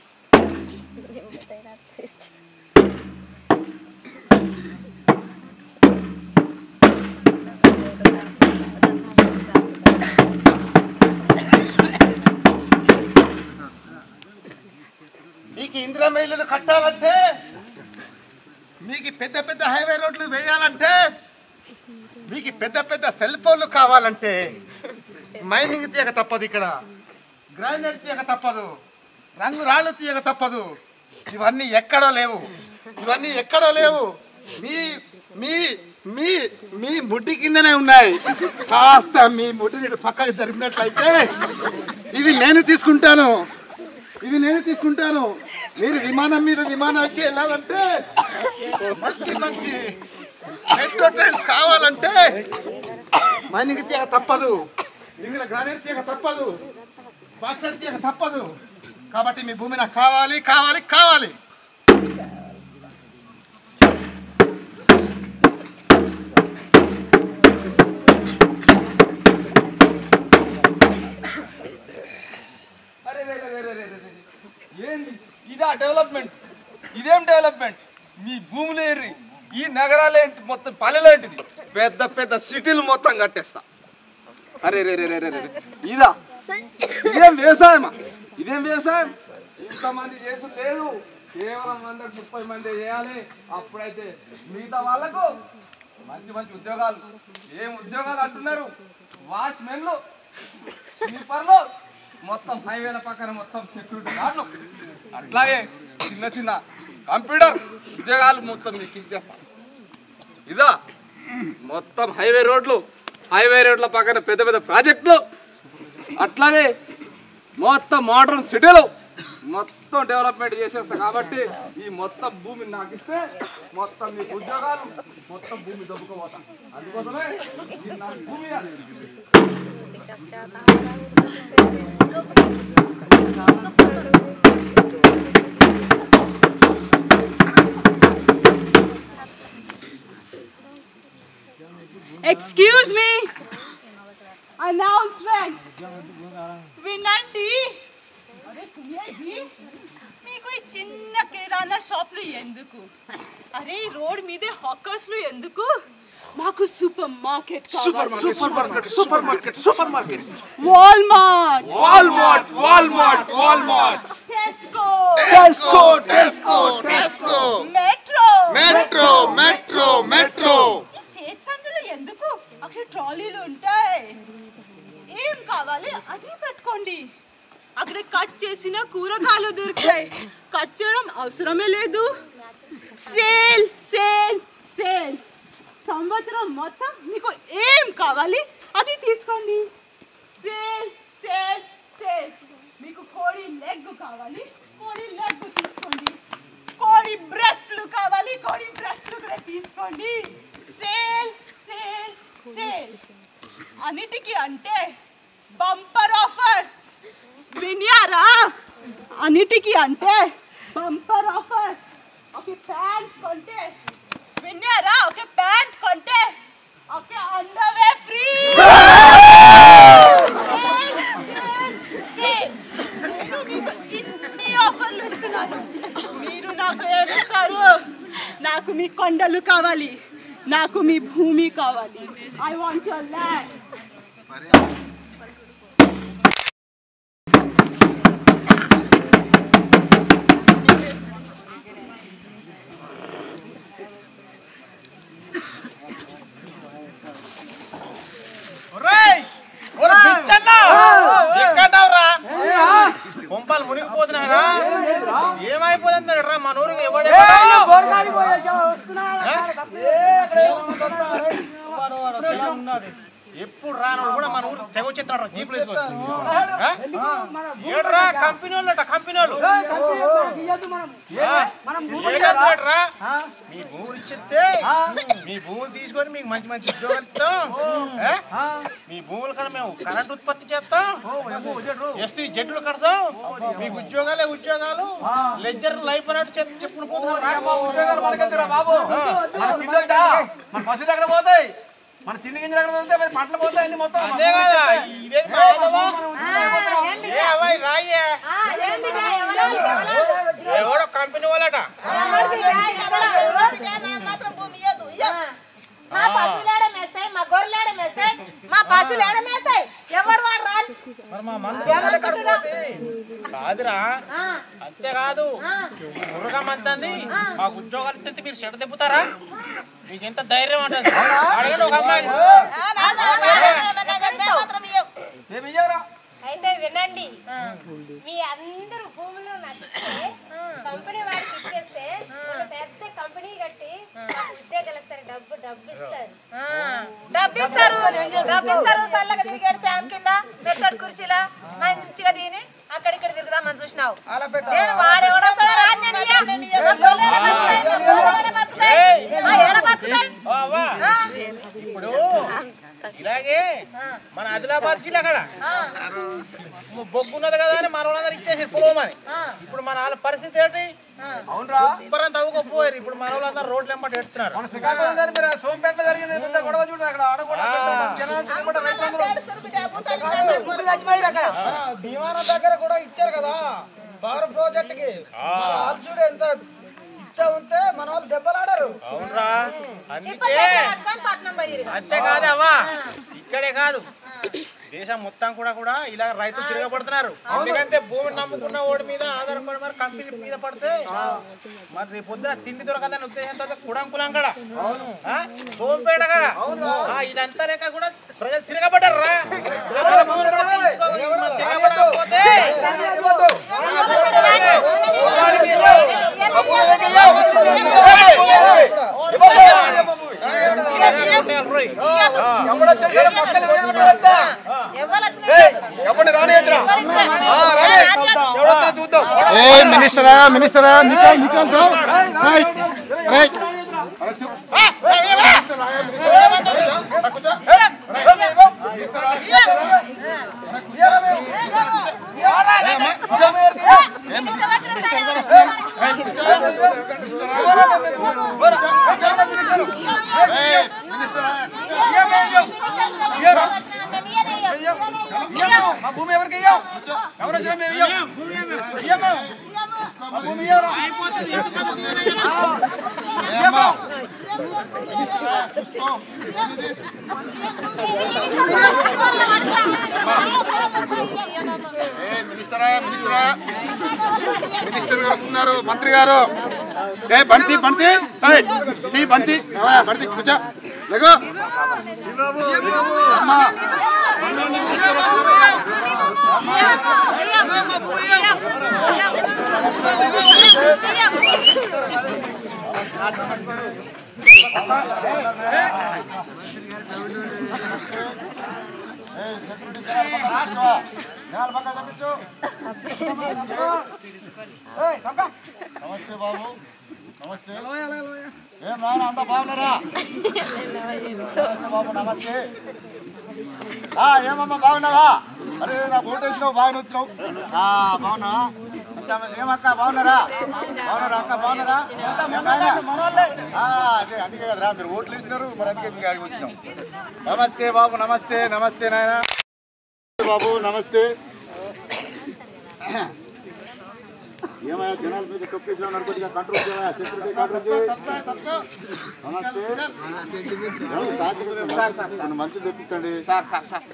మీకు ఇందిరా మైళ్ళు కట్టాలంటే మీకు పెద్ద పెద్ద హైవే రోడ్లు వేయాలంటే మీకు పెద్ద పెద్ద సెల్ ఫోన్లు కావాలంటే మైనింగ్ తీయక తప్పదు ఇక్కడ గ్రైండర్ తీయక తప్పదు రంగు రాళ్ళు తీయక తప్పదు ఇవన్నీ ఎక్కడో లేవు ఇవన్నీ ఎక్కడో లేవు మీ మీ మీ మీ ముడ్డి కిందనే ఉన్నాయి కాస్త మీ ముడ్డిని పక్కకి జరిపినట్లయితే ఇవి నేను తీసుకుంటాను ఇవి నేను తీసుకుంటాను మీరు విమానం మీద విమానానికి వెళ్ళాలంటే మంచి మంచి మెట్రో ట్రైన్స్ కావాలంటే మైనింగ్ తీయక తప్పదు ఇక్కడ గ్రానైట్ తీయక తప్పదు బాక్సైట్ తీయక తప్పదు కాబట్టి మీ భూమి నాకు కావాలి కావాలి కావాలి అరే రే రే రే రే రే రే రే. ఏంది ఇదా డెవలప్మెంట్ ఇదేం డెవలప్మెంట్ మీ భూములు ఏరి ఈ నగరాలు ఏంటి మొత్తం పల్లెలు ఏంటిది పెద్ద పెద్ద సిటీలు మొత్తం కట్టేస్తా అరే రే రే రే రే రే రే. ఇదా ఇదేం వ్యవసాయమా ఇదేం వ్యవసాయం ఇంతమంది చేసు లేదు కేవలం వందకు ముప్పై మంది చేయాలి అప్పుడైతే మిగతా వాళ్ళకు మంచి మంచి ఉద్యోగాలు ఏం ఉద్యోగాలు అంటున్నారు వాచ్మెన్లు స్లీపర్లు మొత్తం హైవేల పక్కన మొత్తం సెక్యూరిటీ గార్డులు అట్లాగే చిన్న చిన్న కంప్యూటర్ ఉద్యోగాలు మొత్తం మీకు ఇచ్చేస్తాం ఇదా మొత్తం హైవే రోడ్లు హైవే రోడ్ల పక్కన పెద్ద పెద్ద ప్రాజెక్టులు అట్లాగే మొత్తం మోడర్న్ సిటీలు మొత్తం డెవలప్మెంట్ చేసేస్తా కాబట్టి ఈ మొత్తం భూమిని నాకు ఇస్తే మొత్తం మీకు ఉద్యోగాలు మొత్తం భూమి దొబ్బుకోపోతా అందుకోసమే ఇది నాకు భూమి ఇవ్వాలి. ఎక్స్క్యూజ్ మీ అనౌన్స్మెంట్ వినండి అరే సునియాజీ మీకు ఈ చిన్న కిరాణా షాప్లు ఎందుకు అరే ఈ రోడ్ మీదే హాకర్స్లు ఎందుకు మాకు super market super market super market super market super market Walmart Walmart Walmart Walmart Tesco Tesco Tesco Tesco metro metro metro metro ఈ చేతి సంచులు ఎందుకు అక్కడ ట్రాలీలు ఉంటాయి ఏం కావాలి అది పెట్టుకోండి అక్కడ కట్ చేసిన కూరగాయలు దొరుకుతాయి కట్ చేయడం అవసరమే లేదు సేల్ సేల్ సేల్ సంవత్సరం మొత్తం మీకు ఏం కావాలి అది తీసుకోండి సేల్ సేల్ సేల్ మీకు కోడి లెగ్ కావాలి కోడి లెగ్ తీసుకోండి కోడి బ్రెస్ట్లు కావాలి కోడి బ్రెస్ట్లు కూడా తీసుకోండి సేల్ సేల్ సేల్ అన్నిటికీ అంటే బంపర్ ఆఫర్ వినియారా అన్నిటికీ అంటే బంపర్ ఆఫర్ ఒక ప్యాంట్ కొంటే విన్నారా ఒక ప్యాంట్ కొంటే ఒక అండర్వే ఫ్రీ నేను మీకు ఇన్ని ఆఫర్లు ఇస్తున్నాను మీరు నాకు ఏమిస్తారు నాకు మీ కొండలు కావాలి నాకు మీ భూమి కావాలి ఐ వాంట్ యువర్ ల్యాండ్ ఒరేయ్ ఒరే బిచ్చన్న ఎక్కడవరా కొంపలు మునిగిపోతున్నారా ఏమైపోతున్నాడు రా మన ఊరికి ఎవడే ఎప్పుడు రాను కూడా మన ఊరు తెగ వచ్చేస్తాడు జీపులు వేసుకొని ఆ? ఏడ్రా కంపెనీ వాళ్ళు కంపెనీ వాళ్ళు ఏడంటాడురా? మీ భూములు ఇచ్చితే మీ భూములు తీసుకొని మీకు మంచి మంచి ఉద్యోగాలు ఇస్తాం ఆ? మీ భూముల కన్నా మేము కరెంట్ ఉత్పత్తి చేస్తాం ఎస్సీ జడ్లు కడతాం మీకు ఉద్యోగాలే ఉద్యోగాలు లెజర్ లైఫ్ అన్నట్టు చెప్పు- చెప్పుకుని పోతున్నాం ఉద్యోగాలు మనకెందుకురా బాబు మన తిండి వద్దా? మన పశువులు ఎక్కడ పోతాయి మన తిండి గింజలు ఎక్కడ పోతాయి మరి పంటలు పోతాయి అన్ని మొత్తం అదే కదా ఇదే మా ఏదవా? ఏ అవ్వాయి రాయే ఎవడో కంపెనీ వాళ్ళట మా పశువులు ఏడ మేస్తాయి మా గొర్రెలు ఏడ మేస్తాయి మా పశువులు ఏడ మేస్తాయి ఎవరు వాడు రాదు కాదురా అంతేకాదు మురుగం అంటుంది మాకు ఉద్యోగాలు ఇస్తే మీరు చెడ తిప్పుతారా మీకు ఎంత ధైర్యం అంటుంది అడగండి ఒక అమ్మాయి ఏమి ఇయ్యరా అయితే వినండి మీ అందరూ భూములు నచ్చితే కంపెనీ వాడికి ఇచ్చేస్తే ఒక పెద్ద కంపెనీ కట్టి మాకు ఉద్యోగాలు ఇస్తారు డబ్బు డబ్బు ఇస్తారు డబ్బిస్తారు డబ్బిస్తారు చల్లగా తిరిగాడు ఫ్యాన్ కింద మెత్తడి కుర్చీలా మంచిగా తిని అక్కడిక్కడ తిరుగుదామని చూసినావు నేను వాడెవడో కూడా రాను నేను ఇయ్య. మా గొర్రెలు ఏడ బతుకుతాయి? మా గొర్రెలు ఏడ బతుకుతాయి? మా ఏడ బతుకుతాయి? ఓ అవ్వా ఇప్పుడు ఇలాగే మన ఆదిలాబాద్ జిల్లా అక్కడ బొగ్గు ఉన్నది కదా అని మన వాళ్ళందరూ ఇచ్చేసి పొలవమని ఇప్పుడు మన వాళ్ళ పరిస్థితి ఏంటి అవునరా ఉబ్బరం తవ్వుకోపోయారు ఇప్పుడు మన వాళ్ళందరూ రోడ్లు వెంబడి ఎడుతున్నారు మన శ్రీకాకుళం దగ్గర మీరు సోంపేట జరిగింది ఎంత గొడవ చూడండి అక్కడ ఆడ కూడా జనాలు చుట్టుపక్కల రైతులందరూ భీమాన దగ్గర కూడా ఇచ్చారు కదా పవర్ ప్రాజెక్ట్ కి వాళ్ళు చూడు ఎంత ఇచ్చా ఉంటే మన వాళ్ళు దెబ్బలాడారు అవునరా అందుకే పట్టుకొని పట్నం పోయిర్రు. అంతేకాదు అవ్వా ఇక్కడే కాదు దేశం మొత్తం కూడా కూడా ఇలా రైతులు తిరగబడుతున్నారు ఎందుకంటే భూమిని నమ్ముకున్న ఓడి మీద ఆధారపడి మరి కంపెనీ మీద పడితే మరి రేపు పొద్దున తిండి దొరకదని ఉద్దేశంతో కుడంకులం కూడా ఆ? సోంపేట కూడా ఆ, ఇదంతా లేక కూడా ప్రజలు తిరగబడ్డారు రా తిరగబడకపోతే ఏ మినిస్టరా మినిస్టరా నికాల్ నికాల్ తో ఏయ్ ఏయ్ మా భూమి ఎవరికి ఇయ్యం ఎవరు వచ్చినా మేము ఇయ్యం ఇయ్యము మా భూమి ఇయ్యరా అయిపోతుంది ఇయ్యము ఏ మినిస్టరా మినిస్టరా మినిస్టర్ గారు వస్తున్నారు మంత్రి గారు ఏ బంతి బంతి ఏయ్, తీ బంతి ఏవయ్యా, బంతి కూర్చో లేకు అమ్మా నమస్తే బాబు నమస్తే ఏం నాన్న అంత బాగున్నారా నమస్తే బాబు నమస్తే ఆ, ఏమమ్మా బాగున్నావా అరే నాకు ఓటు వేసినావు బాగా వచ్చినావు ఆ, బాగున్నావా అంతా మంది ఏమక్క బాగున్నారా బాగున్నారా అక్క బాగున్నారా ఏం నాయనా? ఆ, అదే అందుకే కదరా మీరు ఓట్లు వేసినారు మరి అందుకే మీకు అడిగి వచ్చినాం నమస్తే బాబు నమస్తే నమస్తే నాయన బాబు నమస్తే ఏమయ్యా జనాల మీద తొక్కేసిన నడుపుగా కంట్రోల్ చేయమయ్యా సెక్యూరిటీ కంట్రోల్ చేయి నమస్తే ఎవరు సాక్షి నన్ను మంచి తెప్పించండి సార్ సార్ సార్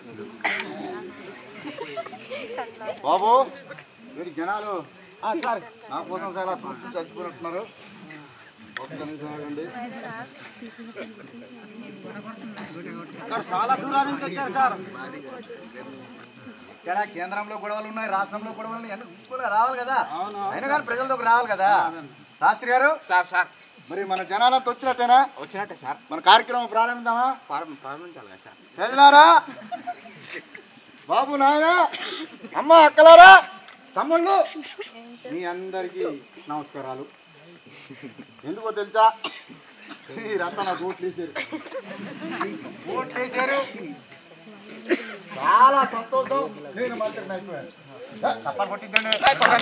బాబు మీరు జనాలు సార్ నా కోసం చాలా చూసి చచ్చిపోయినట్టున్నారు ఒక్క నిమిషం ఆగండి చాలా దూరం నుంచి వచ్చారు సార్ ఇక్కడ కేంద్రంలో గొడవలు ఉన్నాయి రాష్ట్రంలో గొడవలు ఉన్నాయి అన్ని చూసుకొని రావాలి కదా అయినా కానీ ప్రజలలోకి రావాలి కదా శాస్త్రి గారు సార్ సార్ మరి మన జనాలంతా వచ్చినట్టేనా వచ్చినట్టే సార్ మన కార్యక్రమం ప్రారంభిద్దామా ప్రారంభ ప్రారంభించాలి కదా సార్ ప్రజలారా బాబు నాయన అమ్మ అక్కలారా తమ్ముళ్ళు మీ అందరికీ నమస్కారాలు ఎందుకో తెలుసా మీరంతా నాకు ఓట్లు వేసారు ఓట్లు వేసారు చాలా సంతోషం నేను మంత్రిని అయిపోయాను ఏ, చప్పట్లు కొట్టించండి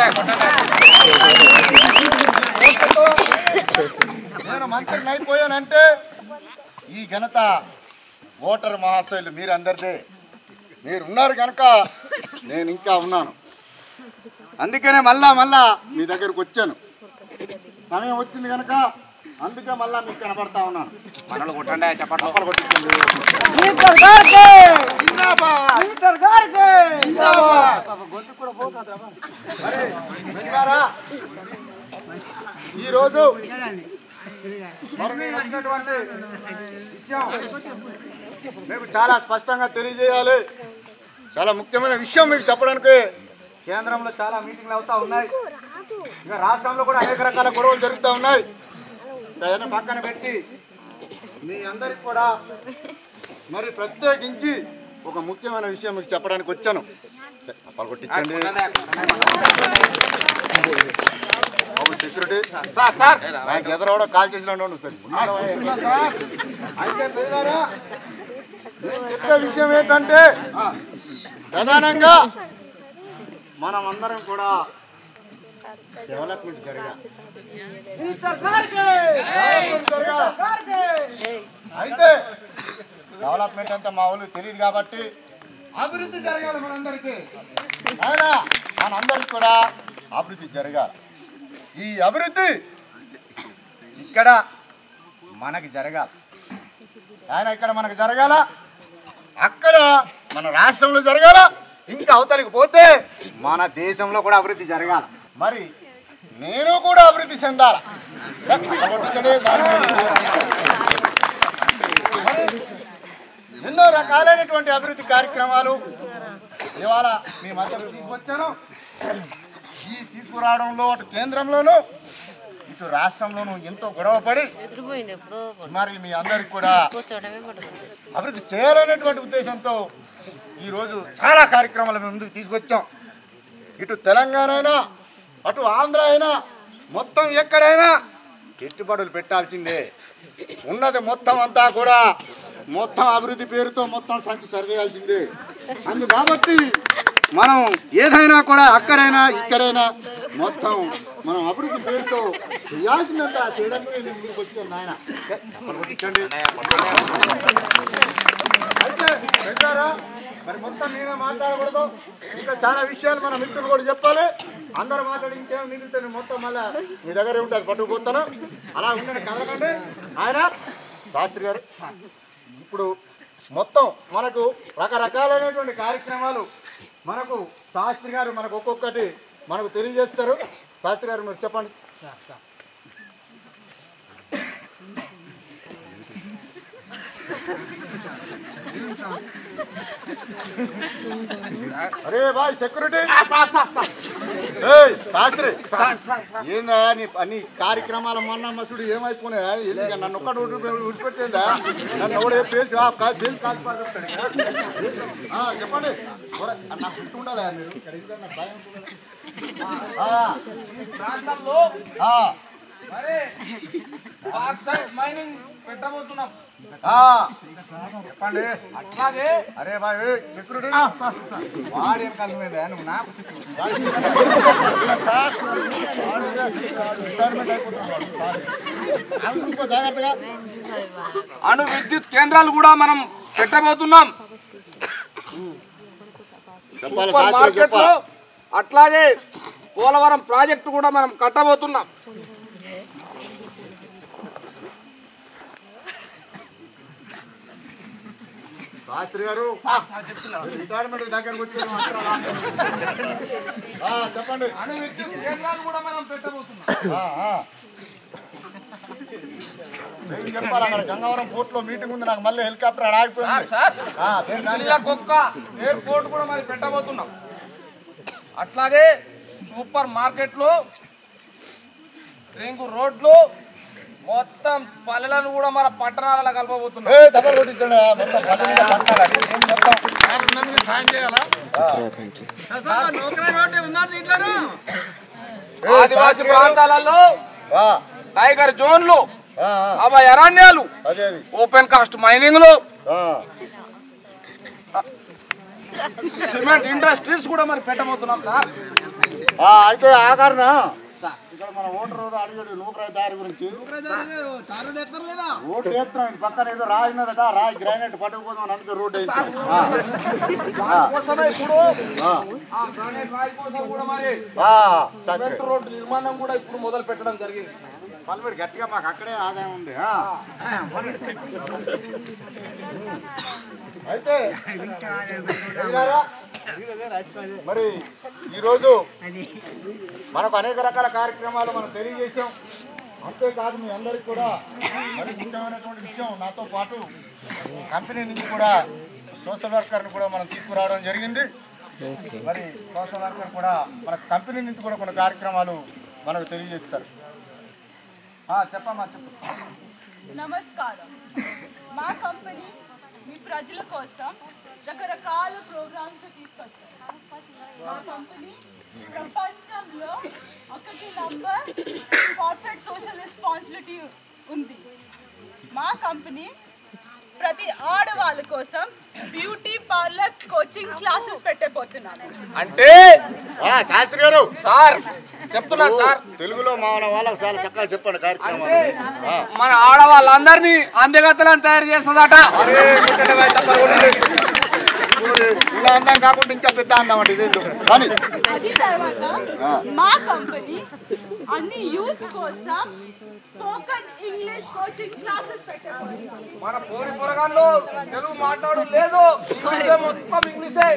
ఓట్లతో నేను మంత్రిని అయిపోయానంటే ఈ ఘనత ఓటర్ మహాశయులు మీరందరిదే మీరు ఉన్నారు కనుక నేను ఇంకా ఉన్నాను అందుకనే మళ్ళా మళ్ళా మీ దగ్గరకు వచ్చాను సమయం వచ్చింది కనుక అందుకే మళ్ళా మీకు కనబడతా ఉన్నాను మనల్ని కొట్టండి చెప్పండి చప్పట్లు కొట్టించండి మినిస్టర్ గారికి జిందాబాద్! మినిస్టర్ గారికి జిందాబాద్! మరి వెంగారా, ఈరోజు మరి నేను వచ్చినటువంటి విషయం మీకు చాలా స్పష్టంగా తెలియజేయాలి చాలా ముఖ్యమైన విషయం మీకు చెప్పడానికి కేంద్రంలో చాలా మీటింగ్లు అవుతా ఉన్నాయి ఇక రాష్ట్రంలో కూడా అనేక రకాల గొడవలు జరుగుతూ ఉన్నాయి దాన్ని పక్కన పెట్టి మీ అందరికి కూడా మరి ప్రత్యేకించి ఒక ముఖ్యమైన విషయం మీకు చెప్పడానికి వచ్చాను పలకొట్టించండి బాబు సెక్యూరిటీ సార్ సార్ నాకు ఎదురవడ కాల్ చేసిన వాడు సరే ఉన్నాడా? అయితే ప్రియులారా, నేను చెప్పే విషయం ఏంటంటే ప్రధానంగా మనం అందరం కూడా డెవలప్మెంట్ జరగాలి మినిస్టర్ గారికి డెవలప్మెంట్ జరగాలి. అయితే డెవలప్మెంట్ అంటే మా వాళ్ళు తెలియదు కాబట్టి అభివృద్ధి జరగాలి మనందరికీ అవునా మనందరికి కూడా అభివృద్ధి జరగాలి ఈ అభివృద్ధి ఇక్కడ మనకి జరగాలి ఆయన ఇక్కడ మనకు జరగాల అక్కడ మన రాష్ట్రంలో జరగాల ఇంకా అవతలికి పోతే మన దేశంలో కూడా అభివృద్ధి జరగాల మరి నేను కూడా అభివృద్ధి చెందాల కొట్టించండి, దాని మీద. మరి ఎన్నో రకాలైనటువంటి అభివృద్ధి కార్యక్రమాలు ఇవాళ మీ మధ్యలో తీసుకొచ్చాను ఈ తీసుకురావడంలో అటు కేంద్రంలోనూ ఇటు రాష్ట్రంలోనూ ఎంతో గొడవపడి మరి మీ అందరికి కూడా అభివృద్ధి చేయాలనేటువంటి ఉద్దేశంతో ఈరోజు చాలా కార్యక్రమాలు మేము ముందుకు తీసుకొచ్చాం ఇటు తెలంగాణ అయినా అటు ఆంధ్ర అయినా మొత్తం ఎక్కడైనా పెట్టుబడులు పెట్టాల్సిందే ఉన్నది మొత్తం అంతా కూడా మొత్తం అభివృద్ధి పేరుతో మొత్తం సంచి సరిచేయాల్సిందే అందు కాబట్టి మనం ఏదైనా కూడా అక్కడైనా ఇక్కడైనా మొత్తం మనం అభివృద్ధి పేరుతో చేయాల్సినంత చేయడానికి నేను ముందుకు వచ్చాను నాయన అప్పుడు కొట్టించండి. అయితే వింటారా? మరి మొత్తం నేనే మాట్లాడకూడదు ఇంకా చాలా విషయాలు మన మిత్రులు కూడా చెప్పాలి అందరూ మాట్లాడి ఇంకేమో మిగిలితే నేను మొత్తం మళ్ళా మీ దగ్గరే ఉంటుంది పట్టుకుపోతాను అలా ఉండండి కదలకండి ఆయన శాస్త్రి గారు ఇప్పుడు మొత్తం మనకు రకరకాలైనటువంటి కార్యక్రమాలు మనకు శాస్త్రి గారు మనకు ఒక్కొక్కటి మనకు తెలియజేస్తారు శాస్త్రి గారు మీరు చెప్పండి అరే బాయ్ సెక్యూరిటీ ఏయ్, శాస్త్రి ఏందా నీ అన్ని కార్యక్రమాల మొన్న మసుడు ఏమైపోయినాయా ఎందుకు నన్ను ఒక్కటి విడిచిపెట్టేందా నన్ను ఎవడే పేల్చి ఆ, కా- పేల్చి కాల్చి పారేస్తాడు ఇక్కడ. ఆ, చెప్పండి ఒరే, నాకు గుర్తు ఉండాలి మీరు ఇక్కడ ఎందుకంటే నాకు భయం ఉంటుంది. ఆ, ప్రాంతంలో ఆ, మరి బాక్సైట్ మైనింగ్ పెట్టబోతున్నాం ఆ, చెప్పండి అట్లాగే అరే బాయ్ ఏయ్, సెక్యూరిటీ వాడి వెనకాల నువ్వేందా? నువ్వు నాకు సెక్యూరిటీ. వాడి వాడు రిటైర్మెంట్ అయిపోతున్నాడు వాడు. సారీ. ఆమె చూసుకో జాగ్రత్తగా అణు విద్యుత్ కేంద్రాలు కూడా మనం పెట్టబోతున్నాం చెప్పాలి సూపర్ శాస్త్రి మార్కెట్ లో చెప్పాలి అట్లాగే పోలవరం ప్రాజెక్టు కూడా మనం కట్టబోతున్నాం శాస్త్రి గారు రిటైర్మెంట్ దగ్గరకు వచ్చారు ఆ, చెప్పండి అణు విద్యుత్ కేంద్రాలు కూడా మనం పెట్టబోతున్నాం ఆ, ఆ. ఏం చెప్పాలి అక్కడ గంగవరం పోర్ట్ లో మీటింగ్ ఉంది నాకు మళ్ళీ హెలికాప్టర్ ఆడ ఆగిపోయింది సార్ ఆ, దేని దాని- కుక్క ఎయిర్పోర్ట్ కూడా మరి పెట్టబోతున్నాం అట్లాగే సూపర్ మార్కెట్లు రింగు రోడ్లు మొత్తం పల్లెలను కూడా మన పట్టణాలలో కలపబోతున్నాం ఏ దెబ్బలు కొట్టించండి ఆ, మొత్తం పల్లె మీద పట్టాలి. ఏం మొత్తం సాయం చేయాలా నౌకరీ రోడ్డు ఉన్నారు దీంట్లోనూ ఏ, ఆదివాసీ శాస్త్రి గారు. ప్రాంతాలలో ఆ, టైగర్ జోన్లు ఆ, ఆ, అభయ అరణ్యాలు అదే అది ఓపెన్ కాస్ట్ మైనింగ్లు ఆ. సిమెంట్ ఇండస్ట్రీస్ కూడా మరి పెట్టబోతున్నాం సార్ ఆ, అయితే ఆ కారణ ఇక్కడ మన ఓటర్ అడిగాడు నూకరాయి దారి గురించి తారు ఎక్కడ లేదా రోడ్డు వేస్తున్నాం ఇటు పక్కన ఏదో రాయి ఉన్నదట రాయి గ్రానైట్ పట్టుకుపోదాం అని అందుకే రోడ్డు వేస్తాం కోసమే ఇప్పుడు ఆ, ఆ గ్రానైట్ రాయి కోసం కూడా మరి ఆ, శాస్త్రి సిమెంట్ రోడ్డు నిర్మాణం కూడా ఇప్పుడు మొదలు పెట్టడం జరిగింది వాళ్ళు మీరు గట్టిగా మాకు అక్కడే ఆదాయం ఉంది ఆ. అయితే అడిగారా? మరి ఈరోజు మనకు అనేక రకాల కార్యక్రమాలు మనం తెలియజేసాం అంతేకాదు మీ అందరికి కూడా మరి ముఖ్యమైనటువంటి విషయం నాతో పాటు కంపెనీ నుంచి కూడా సోషల్ వర్కర్ని కూడా మనం తీసుకురావడం జరిగింది మరి సోషల్ వర్కర్ కూడా మన కంపెనీ నుంచి కూడా కొన్ని కార్యక్రమాలు మనకు తెలియజేస్తారు ఆ, చెప్పమ్మా చెప్పు నమస్కారం మా కంపెనీ మీ ప్రజల కోసం రకరకాల ప్రోగ్రామ్స్ తీసుకొచ్చాం మా కంపెనీ ప్రపంచంలో ఒకటి నంబర్ కార్పొరేట్ సోషల్ రెస్పాన్సిబిలిటీ ఉంది మా కంపెనీ ప్రతి ఆడవాళ్ళ కోసం బ్యూటీ పార్లర్ కోచింగ్ క్లాసెస్ పెట్టబోతున్నాను అంటే ఆ, శాస్త్రి గారు సార్ చెప్తున్నాను సార్ తెలుగులో మా వాళ్ళకి చాలా చక్కగా చెప్పండి కార్యక్రమాలు ఆ. మన ఆడవాళ్ళందరినీ అందగత్తలను తయారు చేస్తుందట అరే, కొట్టండి బాయ్, తప్పకుండా కొట్టండి. చూడు, ఇలా అందం కాకుండా ఇంకా పెద్ద అందం అండి ఇది ఎందుకు? కానీ అది తర్వాత మా కంపెనీ అన్ని యూత్ కోసం స్పోకన్ ఇంగ్లీష్ కోచింగ్ క్లాసెస్ పెట్టబోతున్నాను మన పోరి పొరగాళ్ళు తెలుగు మాట్లాడు లేదు ఇంగ్లీషే మొత్తం ఇంగ్లీషే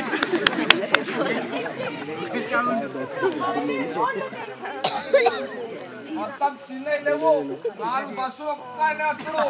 మొత్తం చిన్న లేవు నాలుగు బస్సు ఒక్కనే అప్పుడు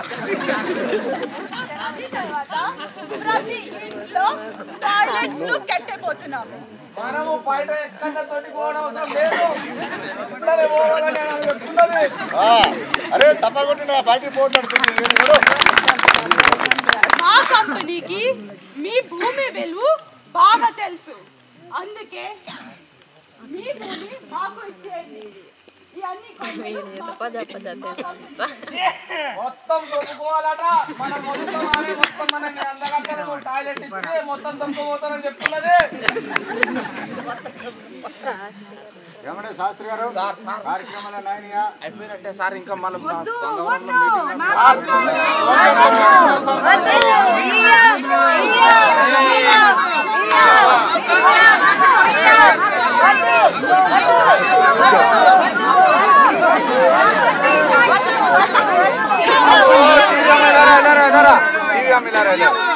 అది తర్వాత ప్రతి ఇంట్లో టాయిలెట్స్ ను కట్టబోతున్నాము మనము బయట ఎక్కడ తోటి పోవడం అవసరం లేదు ఇక్కడనే పోవాలని నాకు చెప్తున్నది ఆ, అరే తప్పకుండా బయటికి పోతాడు తిరిగి, ఏం చూడు. మా కంపెనీకి మీ భూమి విలువ బాగా తెలుసు అందుకే మీ భూమి మాకు ఇచ్చేయండి ఇవన్నీ కొంచెం మాకు మొత్తం దొరుకుకోవాలట మనం మొత్తం ఆడే మొత్తం మనకి అందగత్తలు టాయిలెట్ ఇచ్చి మొత్తం దొరుకుపోతారని చెప్తున్నది ఏమంటే శాస్త్రి గారు కార్యక్రమాలు నాయనయ్య అయిపోయినట్టే సార్ ఇంకా మనం టీవీ అమ్మిలారా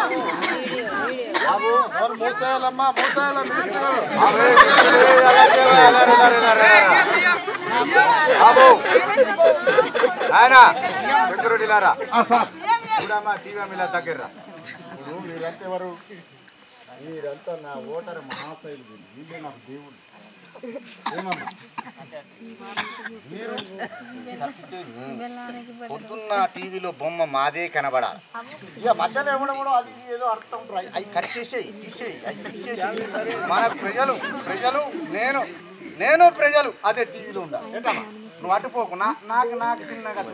బాబు और మూసాయాలమ్మా మూసాయాల మినిస్టర్ గారు బాబు ఆయన సెక్యూరిటీ లారా చూడమ్మా టీవీ అమ్మిలా దగ్గర ఇప్పుడు మీరంతా ఎవరు మీరంతా నా ఓటర్ మహాశైలు వీళ్ళే నాకు దేవుడు ఏమమ్మా మీరు తప్పితే నేను. పొద్దున్న టీవీలో బొమ్మ మాదే కనబడాలి ఇక మధ్యలో ఏమన్నా కూడా అది ఏదో అర్థం ఉంటుంది అవి కట్ చేసేయి తీసేయి అవి తీసేసి మన ప్రజలు ప్రజలు నేను నేను ప్రజలు అదే టీవీలో ఉండాలి ఏంటమ్మా నువ్వు అటుపోకు నా నాకు నాకు చిన్నగా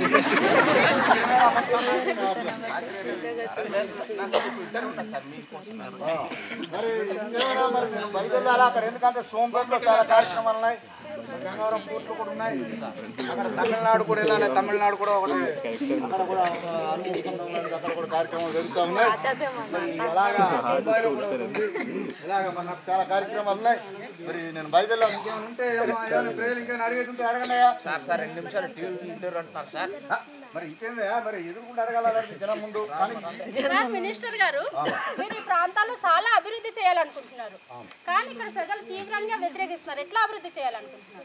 మరి ఇంకేమైనా మరి నేను బయలుదేరాలి అక్కడ ఎందుకంటే సోంపేటలో చాలా కార్యక్రమాలు ఉన్నాయి గంగవరం కోర్టులు కూడా ఉన్నాయి అక్కడ తమిళనాడు కూడా వెళ్ళాలి తమిళనాడు కూడా ఒకటి అక్కడ కూడా ఒక అనుకుంటున్నాం ఉన్నది. అక్కడ కూడా కార్యక్రమాలు జరుగుతూ ఉన్నాయి మరి అలాగా అబ్బాయిలో కూడా ఉంది. ఇలాగ మన నాకు చాలా కార్యక్రమాలు ఉన్నాయి మరి నేను బయలుదేరాలి ఇంకేమైనా ఉంటే ఏమో ఏమైనా ప్రజలు ఇంకేమైనా అడిగేది ఉంటే అడగండి అయ్యా. సార్ సార్ రెండు నిమిషాలు టీవీ ఇంటర్వ్యూ అంటున్నారు సార్ ఆ, మరి ఇంకేందయ్యా మరి ఎదురుకుండా అడగాలి జనం ముందు కానీ సార్ మినిస్టర్ గారు మీరు ఈ ప్రాంతాల్లో చాలా అభివృద్ధి చేయాలనుకుంటున్నారు కానీ ఇక్కడ ప్రజలు తీవ్రంగా వ్యతిరేకిస్తున్నారు ఎట్లా అభివృద్ధి చేయాలనుకుంటున్నారు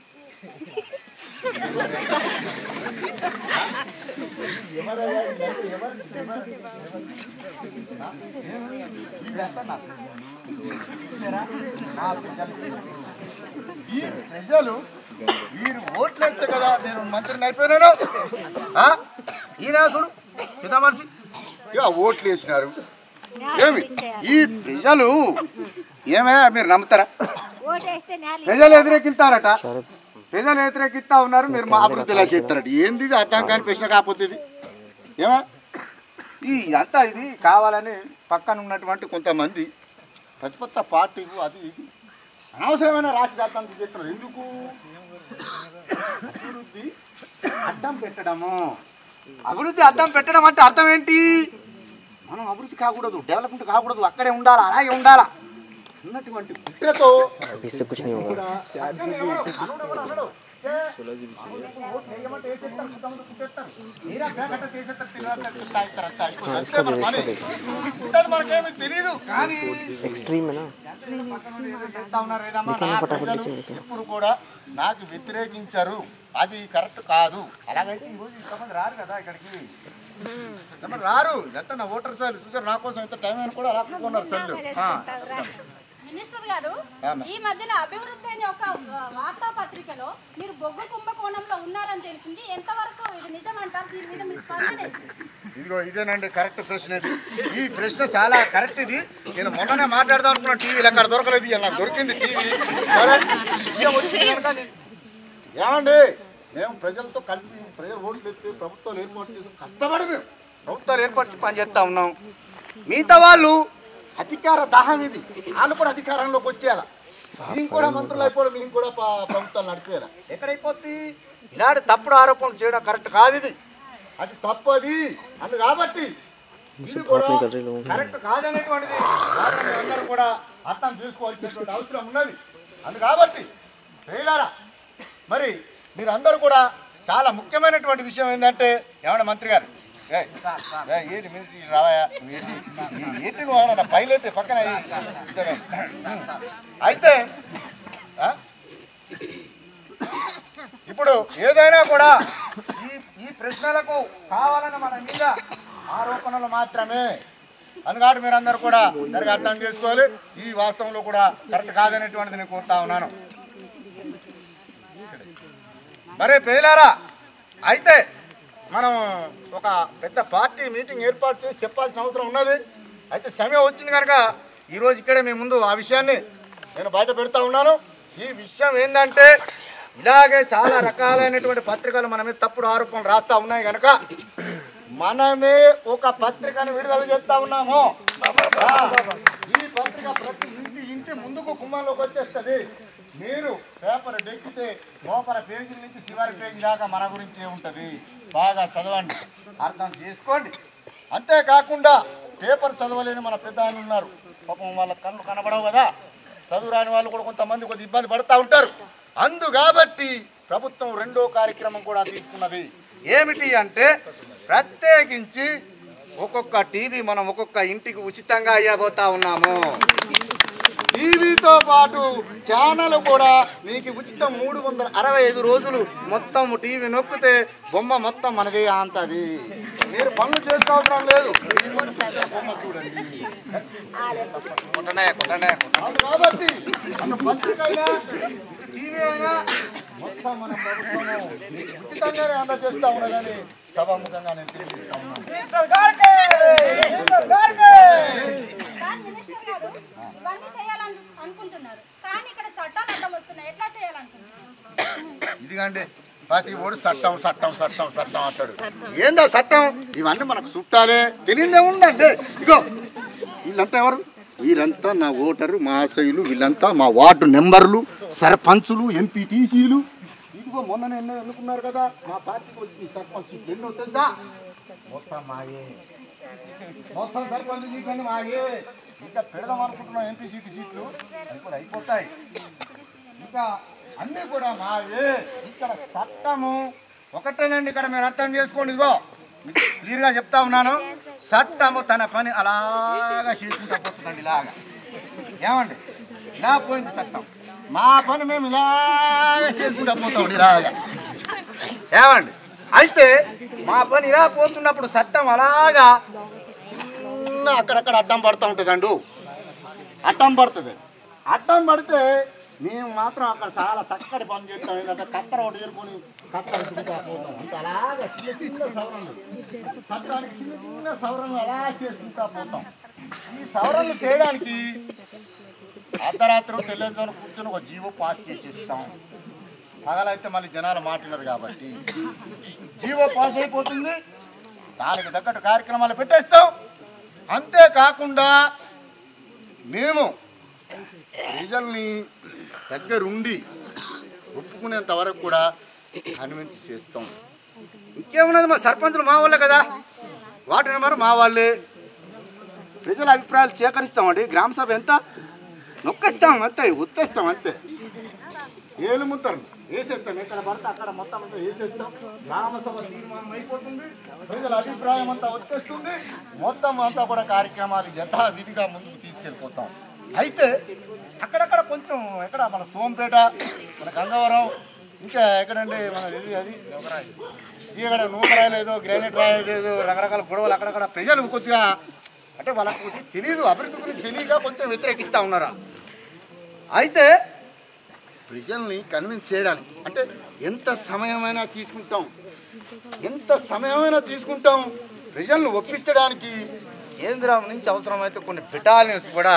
ఎవరయ్యా ఇదంతా ఎవరు ఎవరు ఇదంతా నాకు చూసారా? నా ప్రజలు. ఈ ప్రజలు మీరు ఓట్లు వేస్తే కదా నేను మంత్రిని అయిపోయినాను ఆ? ఈయన చూడు పెద్ద మనిషి ఇక ఓట్లు వేసినారు ఏమి ఈ ప్రజలు ఏమయ్యా మీరు నమ్ముతారా ప్రజలు వ్యతిరేకిస్తారట ప్రజలు వ్యతిరేకిస్తా ఉన్నారు మీరు మా అభివృద్ధిలా చేస్తారట ఏంది ఇది అర్థం కాని ప్రశ్న కాకపోతే ఇది ఏమా ఈ అంతా ఇది కావాలని పక్కన ఉన్నటువంటి కొంతమంది ప్రతిపత్త పార్టీలు అది ఇది అనవసరమైన రాసి రాద్దాం చేస్తున్నారు ఎందుకు అభివృద్ధి అడ్డం పెట్టడము అభివృద్ధి అడ్డం పెట్టడం అంటే అర్థం ఏంటి మనం అభివృద్ధి కాకూడదు డెవలప్మెంట్ కాకూడదు అక్కడే ఉండాలా అలాగే ఉండాలా ఉన్నటువంటి కుట్రతో కూడా అర్థం ఎవరు? అనుడు ఎవరు అనడు. ఏ, ఓటు వేయమంటే వేసేస్తారు, కొంతమంది కుట్టేస్తారు. మీరా బ్యాగట్ట చేసేస్తారు, తిరగట్ట తిరుగుతా ఇస్తారు, అంతా అయిపోతుంది. అంతే మన పని. ఉంటది మనకేమీ తెలియదు కానీ చేస్తా ఉన్నారు ఏదమ్మా, నా ప్రజలు ఎప్పుడు కూడా నాకు వ్యతిరేకించరు అది కరెక్ట్ కాదు అలాగైతే ఈరోజు ఇంతమంది రారు కదా ఇక్కడికి ఇంతమంది రారు ఎంత నా ఓటర్ సార్ చూసారు నా కోసం ఎంత టైం అని కూడా అలా ఉన్నారు సెల్లు ఆ. మినిస్టర్ గారు ఆమె. ఈ మధ్యలో అభివృద్ధి అనే ఒక ఆ, వార్తాపత్రికలో మీరు బొగ్గు కుంభకోణంలో ఉన్నారని తెలిసింది ఎంతవరకు ఇది నిజమంటారు దీని మీద మీ స్పందన ఏంటి? ఇదిగో ఇదేనండి కరెక్ట్ ప్రశ్న ఇది ఈ ప్రశ్న చాలా కరెక్ట్ ఇది నేను మొన్ననే మాట్లాడదాం అనుకున్న టీవీలో అక్కడ దొరకలేదు ఇవాళ నాకు దొరికింది టీవీ సరే, విషయం వచ్చింది కనుక నేను- ఏమండి మేము ప్రజలతో కలిసి ప్రజలు ఓట్లు ఎత్తి ప్రభుత్వాలు ఏర్పాటు చేసి కష్టపడి మేము ప్రభుత్వాలు ఏర్పాటు చేసి పనిచేస్తా ఉన్నాం మిగతా వాళ్ళు అధికార దాహం ఇది వాళ్ళు కూడా అధికారంలోకి వచ్చేయాల మేము కూడా మంత్రులు అయిపోవడం మేము కూడా ప- ప్రభుత్వాలు నడిపేయాలి ఎక్కడైపోద్ది ఇలాంటి తప్పుడు ఆరోపణలు చేయడం కరెక్ట్ కాదు ఇది అది తప్పది అని కాబట్టి ఇది కూడా కరెక్ట్ కాదనేటువంటిది వారిని అందరూ కూడా అర్థం చేసుకోవాల్సినటువంటి అవసరం ఉన్నది అందు కాబట్టి ప్రియులారా మరి మీరందరూ కూడా చాలా ముఖ్యమైనటువంటి విషయం ఏంటంటే ఏమన్నా మంత్రి గారు ఏయ్, ఏయ్, ఏంటి మినిస్ట్రీ రావాయా నువ్వు ఏంటి ఈ- ఏంటి నువ్వు ఏమన్నా పైలైతే పక్కన ఈ- ఇద్దరే. అయితే ఆ? ఇప్పుడు ఏదైనా కూడా ఈ ఈ ప్రశ్నలకు కావాలని మన మీద ఆరోపణలు మాత్రమే అందుకాడు మీరందరూ కూడా సరిగా అర్థం చేసుకోవాలి ఈ వాస్తవంలో కూడా కరెక్ట్ కాదనేటువంటిది నేను కోరుతా ఉన్నాను మరే పేలారా అయితే మనం ఒక పెద్ద పార్టీ మీటింగ్ ఏర్పాటు చేసి చెప్పాల్సిన అవసరం ఉన్నది అయితే సమయం వచ్చింది కనుక ఈరోజు ఇక్కడే మీ ముందు ఆ విషయాన్ని నేను బయట పెడతా ఉన్నాను ఈ విషయం ఏంటంటే ఇలాగే చాలా రకాలైనటువంటి పత్రికలు మన మీద తప్పుడు ఆరోపణలు రాస్తా ఉన్నాయి కనుక మనమే ఒక పత్రికను విడుదల చేస్తా ఉన్నాము ఆ, ఈ పత్రిక ప్రతి ఇంటి ఇంటి ముందుకు కుమ్మంలోకి వచ్చేస్తుంది మీరు పేపర్ డెక్కితే లోపల పేజీ నుంచి చివరి పేజీ దాకా మన గురించే ఉంటుంది బాగా చదవండి అర్థం చేసుకోండి అంతేకాకుండా పేపర్ చదవలేని మన పెద్ద ఆయన ఉన్నారు పాపం వాళ్ళ కళ్ళు కనబడవు కదా చదువు రాని వాళ్ళు కూడా కొంతమంది కొద్ది ఇబ్బంది పడుతూ ఉంటారు అందు కాబట్టి ప్రభుత్వం రెండో కార్యక్రమం కూడా తీసుకున్నది ఏమిటి అంటే ప్రత్యేకించి ఒక్కొక్క టీవీ మనం ఒక్కొక్క ఇంటికి ఉచితంగా అయ్యబోతా ఉన్నాము టీవీతో పాటు ఛానల్ కూడా మీకు ఉచితం మూడు వందల అరవై ఐదు రోజులు మొత్తం టీవీ నొక్కితే బొమ్మ మొత్తం మనదే అంతది మీరు పనులు చేసుకోవడం లేదు టీవీ బొమ్మ చూడండి కొట్టనే కొట్టనే అవును కాబట్టి అటు పత్రిక అయినా టీవీ అయినా మొత్తం మన ప్రభుత్వము మీకు ఉచితంగానే అందజేస్తా ఉన్నదని సభాముఖంగా నేను తెలియజేస్తా ఉన్నాను సార్ మినిస్టర్ గారు ఇవన్నీ చేయాలని అనుకుంటున్నారు కానీ ఇక్కడ చట్టాలు అడ్డం వస్తున్నాయి ఎట్లా చేయాలనుకుంటున్నారు ఇదిగండి ప్రతి ఓడు చట్టం చట్టం చట్టం చట్టం అంటాడు ఏందా చట్టం ఇవన్నీ మనకు చుట్టాలే తెలియదే ఉందండి ఇగో వీళ్ళంతా ఎవరు వీరంతా నా ఓటరు మా ఆశయులు వీళ్ళంతా మా వార్డు నెంబర్లు సర్పంచులు ఎంపీటీసీలు ఇదిగో మొన్న ఎన్నో ఎన్నుకున్నారు కదా మా పార్టీకి వచ్చింది సర్పంచ్ సీట్లు ఎన్ని ఉంటుందా మొత్తం మాయే మొత్తం సర్పంచ్ సీట్లు మాయే ఇంకా పెడదాం అనుకుంటున్నాం ఎంపీ సీటు సీట్లు అవి కూడా అయిపోతాయి ఇంకా అన్నీ కూడా మావే ఇక్కడ చట్టము ఒకటేనండి ఇక్కడ మీరు అర్థం చేసుకోండి ఇదిగో మీకు క్లియర్గా చెప్తా ఉన్నాను చట్టము తన పని అలాగా చేసుకుంటా పోతుందండి ఇలాగా ఏమండి ఇలా పోయింది చట్టం మా పని మేము ఇలాగా చేసుకుంటా పోతామండి ఇలాగా ఏమండి అయితే మా పని ఇలా పోతున్నప్పుడు చట్టం అలాగా చిన్న అక్కడక్కడ అడ్డం పడుతూ ఉంటుందండు అడ్డం పడుతుంది అడ్డం పడితే మేము మాత్రం అక్కడ చాలా చక్కటి పని చేస్తాం ఏంటంటే కత్తర ఒకటి చేరుకొని కత్తర చుట్టూ పోతాం అంటే అలాగే చిన్న చిన్న సవరణలు చట్టానికి చిన్న చిన్న సవరణలు అలా చేసుకుంటా పోతాం ఈ సవరణలు చేయడానికి అర్ధరాత్రి తెల్లజోన కూర్చొని ఒక జీవో పాస్ చేసేస్తాం పగలైతే మళ్ళీ జనాలు మాట్లాడరు కాబట్టి జీవో పాస్ అయిపోతుంది దానికి తగ్గట్టు కార్యక్రమాలు పెట్టేస్తాం అంతేకాకుండా మేము ప్రజల్ని దగ్గరుండి ఒప్పుకునేంత వరకు కూడా కన్విన్స్ చేస్తాం ఇంకేమున్నది మా సర్పంచులు మా వాళ్ళే కదా వాటి నెంబర్ మా వాళ్ళే ప్రజల అభిప్రాయాలు సేకరిస్తామండి గ్రామ సభ ఎంత నొక్కేస్తాం అంతే ఉత్తేస్తాం అంతే ఏలు ముద్దరు వేసేస్తాం ఎక్కడ పడితే అక్కడ మొత్తం అంతా వేసేస్తాం గ్రామ సభ తీర్మానం అయిపోతుంది ప్రజల అభిప్రాయం అంతా వచ్చేస్తుంది మొత్తం అంతా కూడా కార్యక్రమాలు యథావిధిగా ముందుకు తీసుకెళ్ళిపోతాం అయితే అక్కడక్కడ కొంచెం ఎక్కడ మన సోంపేట మన గంగవరం ఇంకా ఎక్కడండి మన ఇది అది ఇక్కడ నూకరాయలు ఏదో గ్రానైట్ రాయలు ఏదో రకరకాల గొడవలు అక్కడక్కడ ప్రజలు కొద్దిగా అంటే వాళ్ళకు తెలియదు అభివృద్ధి గురించి తెలియక కొంచెం వ్యతిరేకిస్తూ ఉన్నారు అయితే ప్రజల్ని కన్విన్స్ చేయడానికి అంటే ఎంత సమయమైనా తీసుకుంటాం ఎంత సమయమైనా తీసుకుంటాం ప్రజలను ఒప్పించడానికి కేంద్రం నుంచి అవసరమైతే కొన్ని బెటాలియన్స్ కూడా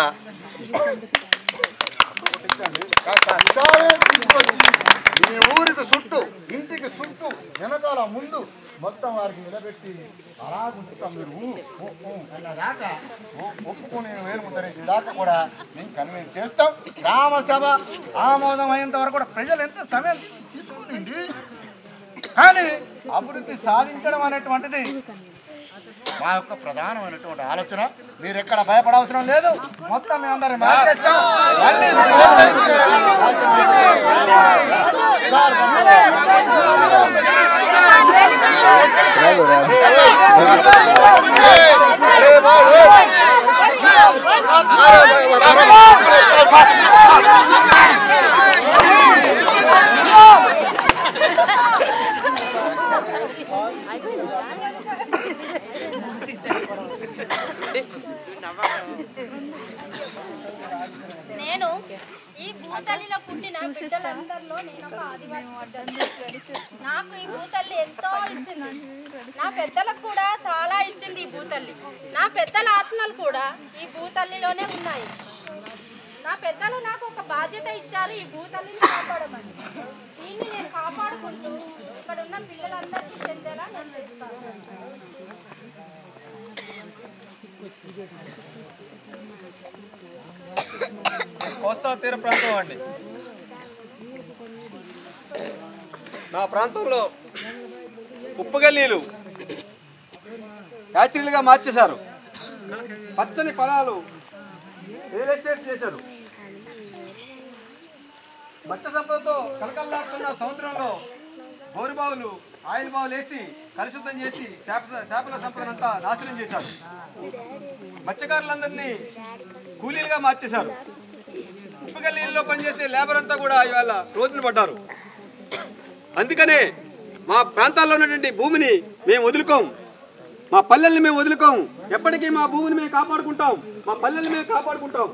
బెటాలియన్స్ తీసుకొచ్చి మీ ఊరికి చుట్టూ ఇంటికి చుట్టూ వెనకాల ముందు మొత్తం వారికి నిలబెట్టి అలా ఉంచుతాం మీరు ఊ, ఊ, ఊ అన్నదాకా ఓ- ఒప్పుకొని వేలుముద్దరేసి దాకా కూడా మేము కన్విన్స్ చేస్తాం గ్రామ సభ ఆమోదం అయ్యేంత వరకు కూడా ప్రజలు ఎంత సమయం తీసుకునిండి కానీ అభివృద్ధి సాధించడం అనేటువంటిది మా యొక్క ప్రధానమైనటువంటి ఆలోచన మీరు ఎక్కడ భయపడవసరం లేదు మొత్తం మేము అందరం మార్చేస్తాం మళ్ళీ మీరు ఓట్లేస్తే నేను ఈ భూతల్లిలో పుట్టిన బిడ్డలందరిలో నేను ఒక ఆదివారం నాకు ఈ భూతల్లి ఎంతో ఇచ్చింది నా పెద్దలకు కూడా చాలా ఇచ్చింది ఈ భూతల్లి నా పెద్దల ఆత్మలు కూడా ఈ భూతల్లిలోనే ఉన్నాయి నా పెద్దలు నాకు ఒక బాధ్యత ఇచ్చారు ఈ భూతల్లిని కాపాడమని దీన్ని నేను కాపాడుకుంటూ ఇక్కడ ఉన్న పిల్లలందరికీ చెందేలా నేను చేస్తాను కోస్తా తీర ప్రాంతం అండి నా ప్రాంతంలో ఉప్పుగల్లీలు యాత్రిలుగా మార్చేశారు పచ్చని పొలాలు రియల్ ఎస్టేట్ చేశారు మత్స్య సంపదతో కలకల్లాడుతున్న సముద్రంలో బోరుబావులు ఆయిల్ బావులు వేసి కలుషితం చేసి చేప చేపల సంపదనంతా నాశనం చేశారు మత్స్యకారులందరినీ కూలీలుగా మార్చేశారు ఉప్పుగల్లీల్లో పనిచేసే లేబర్ అంతా కూడా ఇవాళ రోజున పడ్డారు అందుకనే మా ప్రాంతాల్లో ఉన్నటువంటి భూమిని మేము వదులుకోం మా పల్లెల్ని మేము వదులుకోం ఎప్పటికీ మా భూమిని మేము కాపాడుకుంటాం మా పల్లెల్ని మేము కాపాడుకుంటాం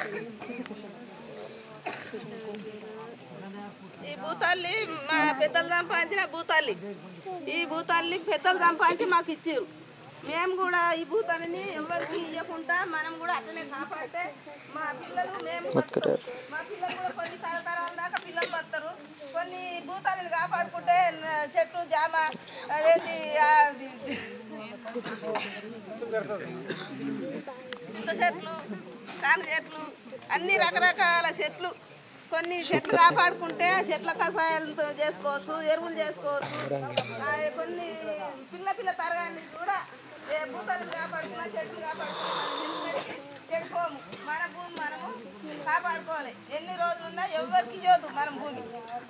ఈ భూతాల్ని మా పెద్దలు సంపాదించిన భూతాల్ని ఈ భూతాల్ని పెద్దలు సంపాదించి మాకు ఇచ్చారు మేము కూడా ఈ భూతాలని ఎవరికి ఇవ్వకుండా మనం కూడా అట్లనే కాపాడితే మా పిల్లలు మేము బతుకుతాం. మా పిల్లలు కూడా కొన్ని తరతరాల దాకా పిల్లలు బతారు కొన్ని భూతాలను కాపాడుకుంటే న- చెట్లు జామ అదేంటి ఆ, చింత చెట్లు కాను చెట్లు అన్ని రకరకాల చెట్లు కొన్ని చెట్లు కాపాడుకుంటే ఆ చెట్ల కషాయాలతో చేసుకోవచ్చు ఎరువులు చేసుకోవచ్చు ఆ, కొన్ని పిల్ల పిల్ల తరగాన్ని కూడా ఏ భూతాలను కాపాడుకున్నా చెట్లు కాపాడుకున్నా మనం ఎందుకంటే చెడిపోము మన భూమి మనము కాపాడుకోవాలి ఎన్ని రోజులున్నా ఎవరికి ఇవ్వదు మనం భూమి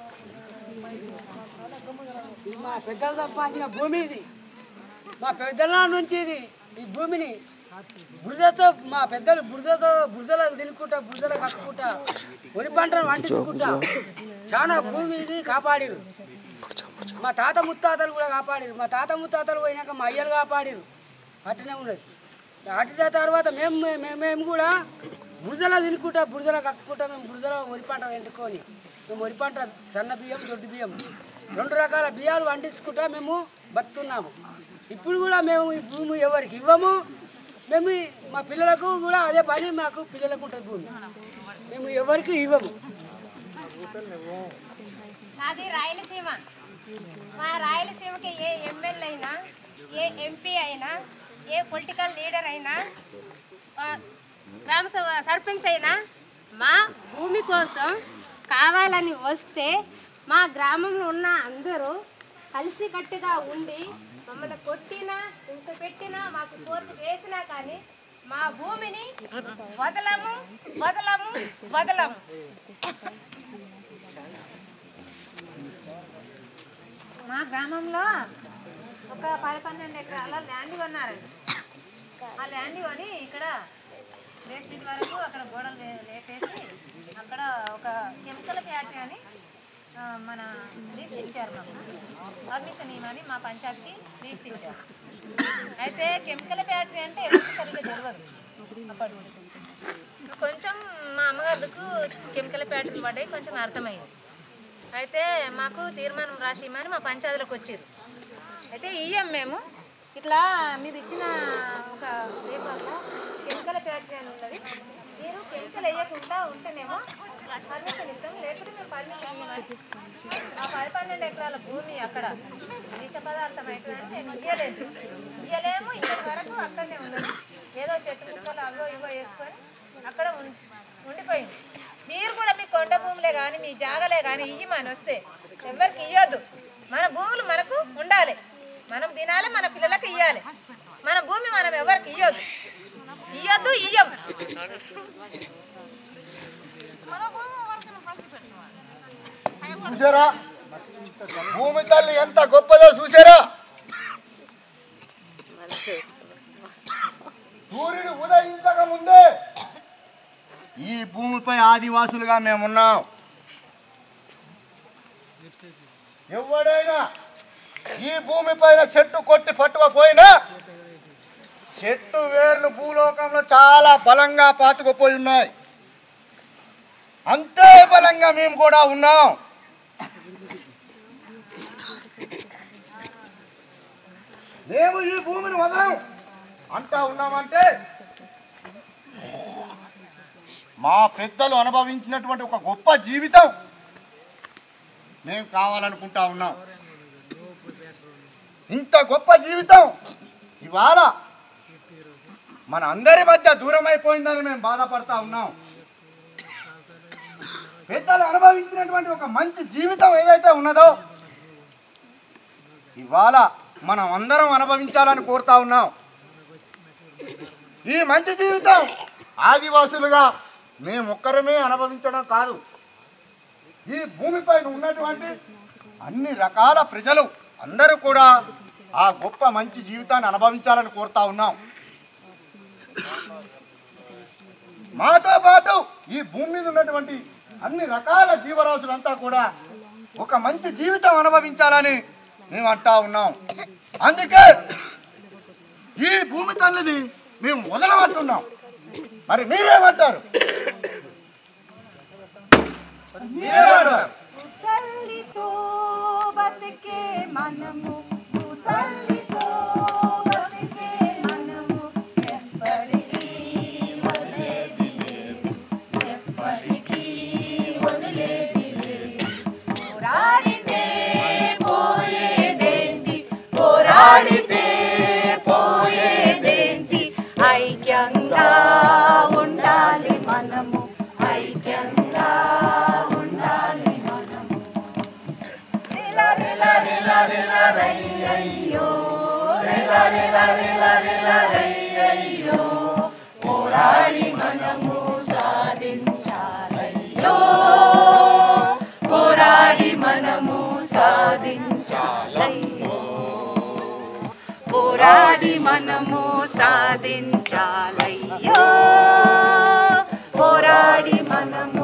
ఇది మా పెద్దలు సంపాదించిన భూమి ఇది మా పెద్దల నుంచి ఇది ఈ భూమిని బురదతో మా పెద్దలు బురదతో బురదలో తినుకుంటా బురదలో కట్టుకుంటా వరి పంటను వండించుకుంటా చాలా భూమిని కాపాడిరు మా తాత ముత్తాతలు కూడా కాపాడిరు మా తాత ముత్తాతలు పోయినాక మా అయ్యలు కాపాడిరు అట్లనే ఉన్నది అట్టిన తర్వాత మేము మేము మేము కూడా బురదలో తినుకుంటా బురదలో కక్కుకుంటా మేము బురదలో వరి పంట వండుకొని మేము వరి పంట సన్న బియ్యం దొడ్డు బియ్యం రెండు రకాల బియ్యాలు వండించుకుంటా మేము బతుకున్నాము ఇప్పుడు కూడా మేము ఈ భూమి ఎవరికి ఇవ్వము మేము ఈ- మా పిల్లలకు కూడా అదే పని మాకు పిల్లలకు ఉంటుంది భూమి మేము ఎవరికి ఇవ్వము నాది రాయలసీమ మా రాయలసీమకి ఏ ఎమ్మెల్యే అయినా ఏ ఎంపీ అయినా ఏ పొలిటికల్ లీడర్ అయినా ఆ, గ్రామ సభ- సర్పంచ్ అయినా మా భూమి కోసం కావాలని వస్తే మా గ్రామంలో ఉన్న అందరూ కలిసికట్టుగా ఉండి మమ్మల్ని కొట్టినా హింస పెట్టినా మాకు కోర్టు వేసినా కానీ మా భూమిని వదలము వదలము వదలము మా గ్రామంలో ఒక పది పన్నెండు ఎకరాల ల్యాండ్ కొన్నారండి ఆ ల్యాండ్ కొని ఇక్కడ వేస్ట్ వరకు అక్కడ గోడలు వే- లేపేసి అక్కడ ఒక కెమికల్ ఫ్యాక్టరీ అని ఆ, మన లీస్ట్ ఇచ్చారు మాకు పర్మిషన్ ఇవ్వమని మా పంచాయతీకి లీస్ట్ ఇచ్చారు అయితే కెమికల్ ఫ్యాక్టరీ అంటే ఎవరికి సరిగ్గా తెలియదు అప్పటి ఇప్పుడు కొంచెం మా అమ్మగారికి కెమికల్ ఫ్యాక్టరీలు పడ్డాయి కొంచెం అర్థమైంది అయితే మాకు తీర్మానం రాసి ఇమ్మని మా పంచాయతీలోకి వచ్చారు అయితే ఇయ్యం మేము ఇట్లా మీరు ఇచ్చిన ఒక పేపర్లో కెమికల్ ఫ్యాక్టరీ అని ఉన్నది మీరు కెమికల్ వేయకుండా ఉంటేనేమో పర్మిషన్ ఇస్తాం లేకపోతే మేము పర్మిషన్ ఇవ్వాలి ఆ పది పన్నెండు ఎకరాల భూమి అక్కడ విష పదార్థం అవుతుందని మేము ఇయ్యలేదు ఇయ్యలేము ఇప్పటి వరకు అక్కడనే ఉన్నది ఏదో చెట్టు ముక్కలు అవో ఇవో వేసుకొని అక్కడ ఉం- ఉండిపోయింది మీరు కూడా మీ కొండ భూములే కానీ మీ జాగలే కానీ ఇయ్యమని వస్తే ఎవరికి ఇయ్యొద్దు మన భూములు మనకు ఉండాలి మనం తినాలి మన పిల్లలకు ఇయ్యాలి మన భూమి మనం ఎవరికి ఇయ్యొద్దు ఇయ్యొద్దు ఇయ్యం చూసారా భూమి తల్లి ఎంత గొప్పదో చూసారా సూర్యుడు ఉదయించక ముందే ఈ భూమిపై ఆదివాసులుగా మేమున్నాం ఎవడైనా ఈ భూమి పైన చెట్టు కొట్టి పట్టుకపోయినా చెట్టు వేర్లు భూలోకంలో చాలా బలంగా పాతుకుపోయి ఉన్నాయి అంతే బలంగా మేము కూడా ఉన్నాం మేము ఈ భూమిని వదలం అంటా ఉన్నామంటే మా పెద్దలు అనుభవించినటువంటి ఒక గొప్ప జీవితం మేము కావాలనుకుంటా ఉన్నాం ఇంత గొప్ప జీవితం ఇవాళ మన అందరి మధ్య దూరం అయిపోయిందని మేము బాధపడతా ఉన్నాం పెద్దలు అనుభవించినటువంటి ఒక మంచి జీవితం ఏదైతే ఉన్నదో ఇవాళ మనం అందరం అనుభవించాలని కోరుతా ఉన్నాం ఈ మంచి జీవితం ఆదివాసులుగా మేము ఒక్కరమే అనుభవించడం కాదు ఈ భూమిపైన ఉన్నటువంటి అన్ని రకాల ప్రజలు అందరూ కూడా ఆ గొప్ప మంచి జీవితాన్ని అనుభవించాలని కోరుతా ఉన్నాం మాతో పాటు ఈ భూమి మీద ఉన్నటువంటి అన్ని రకాల జీవరాశులంతా కూడా ఒక మంచి జీవితం అనుభవించాలని మేము అంటా ఉన్నాం అందుకే ఈ భూమి తల్లిని మేము వదలమంటున్నాం మరి మీరేమంటారు మీరేమంటారు తల్లితో బతికే మనము తల్లితో బతికే మనము ఎప్పటికీ వదిలేది లేదు ఎప్పటికీ వదిలేది లేదు పోరాడితే పోయేదేంటి పోరాడితే పోయేదేంటి ఐక్యంగా ఉండాలి మనము ఐక్యంగా ఉండాలి మనము రిల రిల రిల రిల రై అయ్యో రిల రిల రిల రిల రై అయ్యో పోరాడి మనము సాధించాలయ్యో పోరాడి మనము సాధించాలయ్యో పోరాడి మనము సాధించాలయ్యో పోరాడి మనము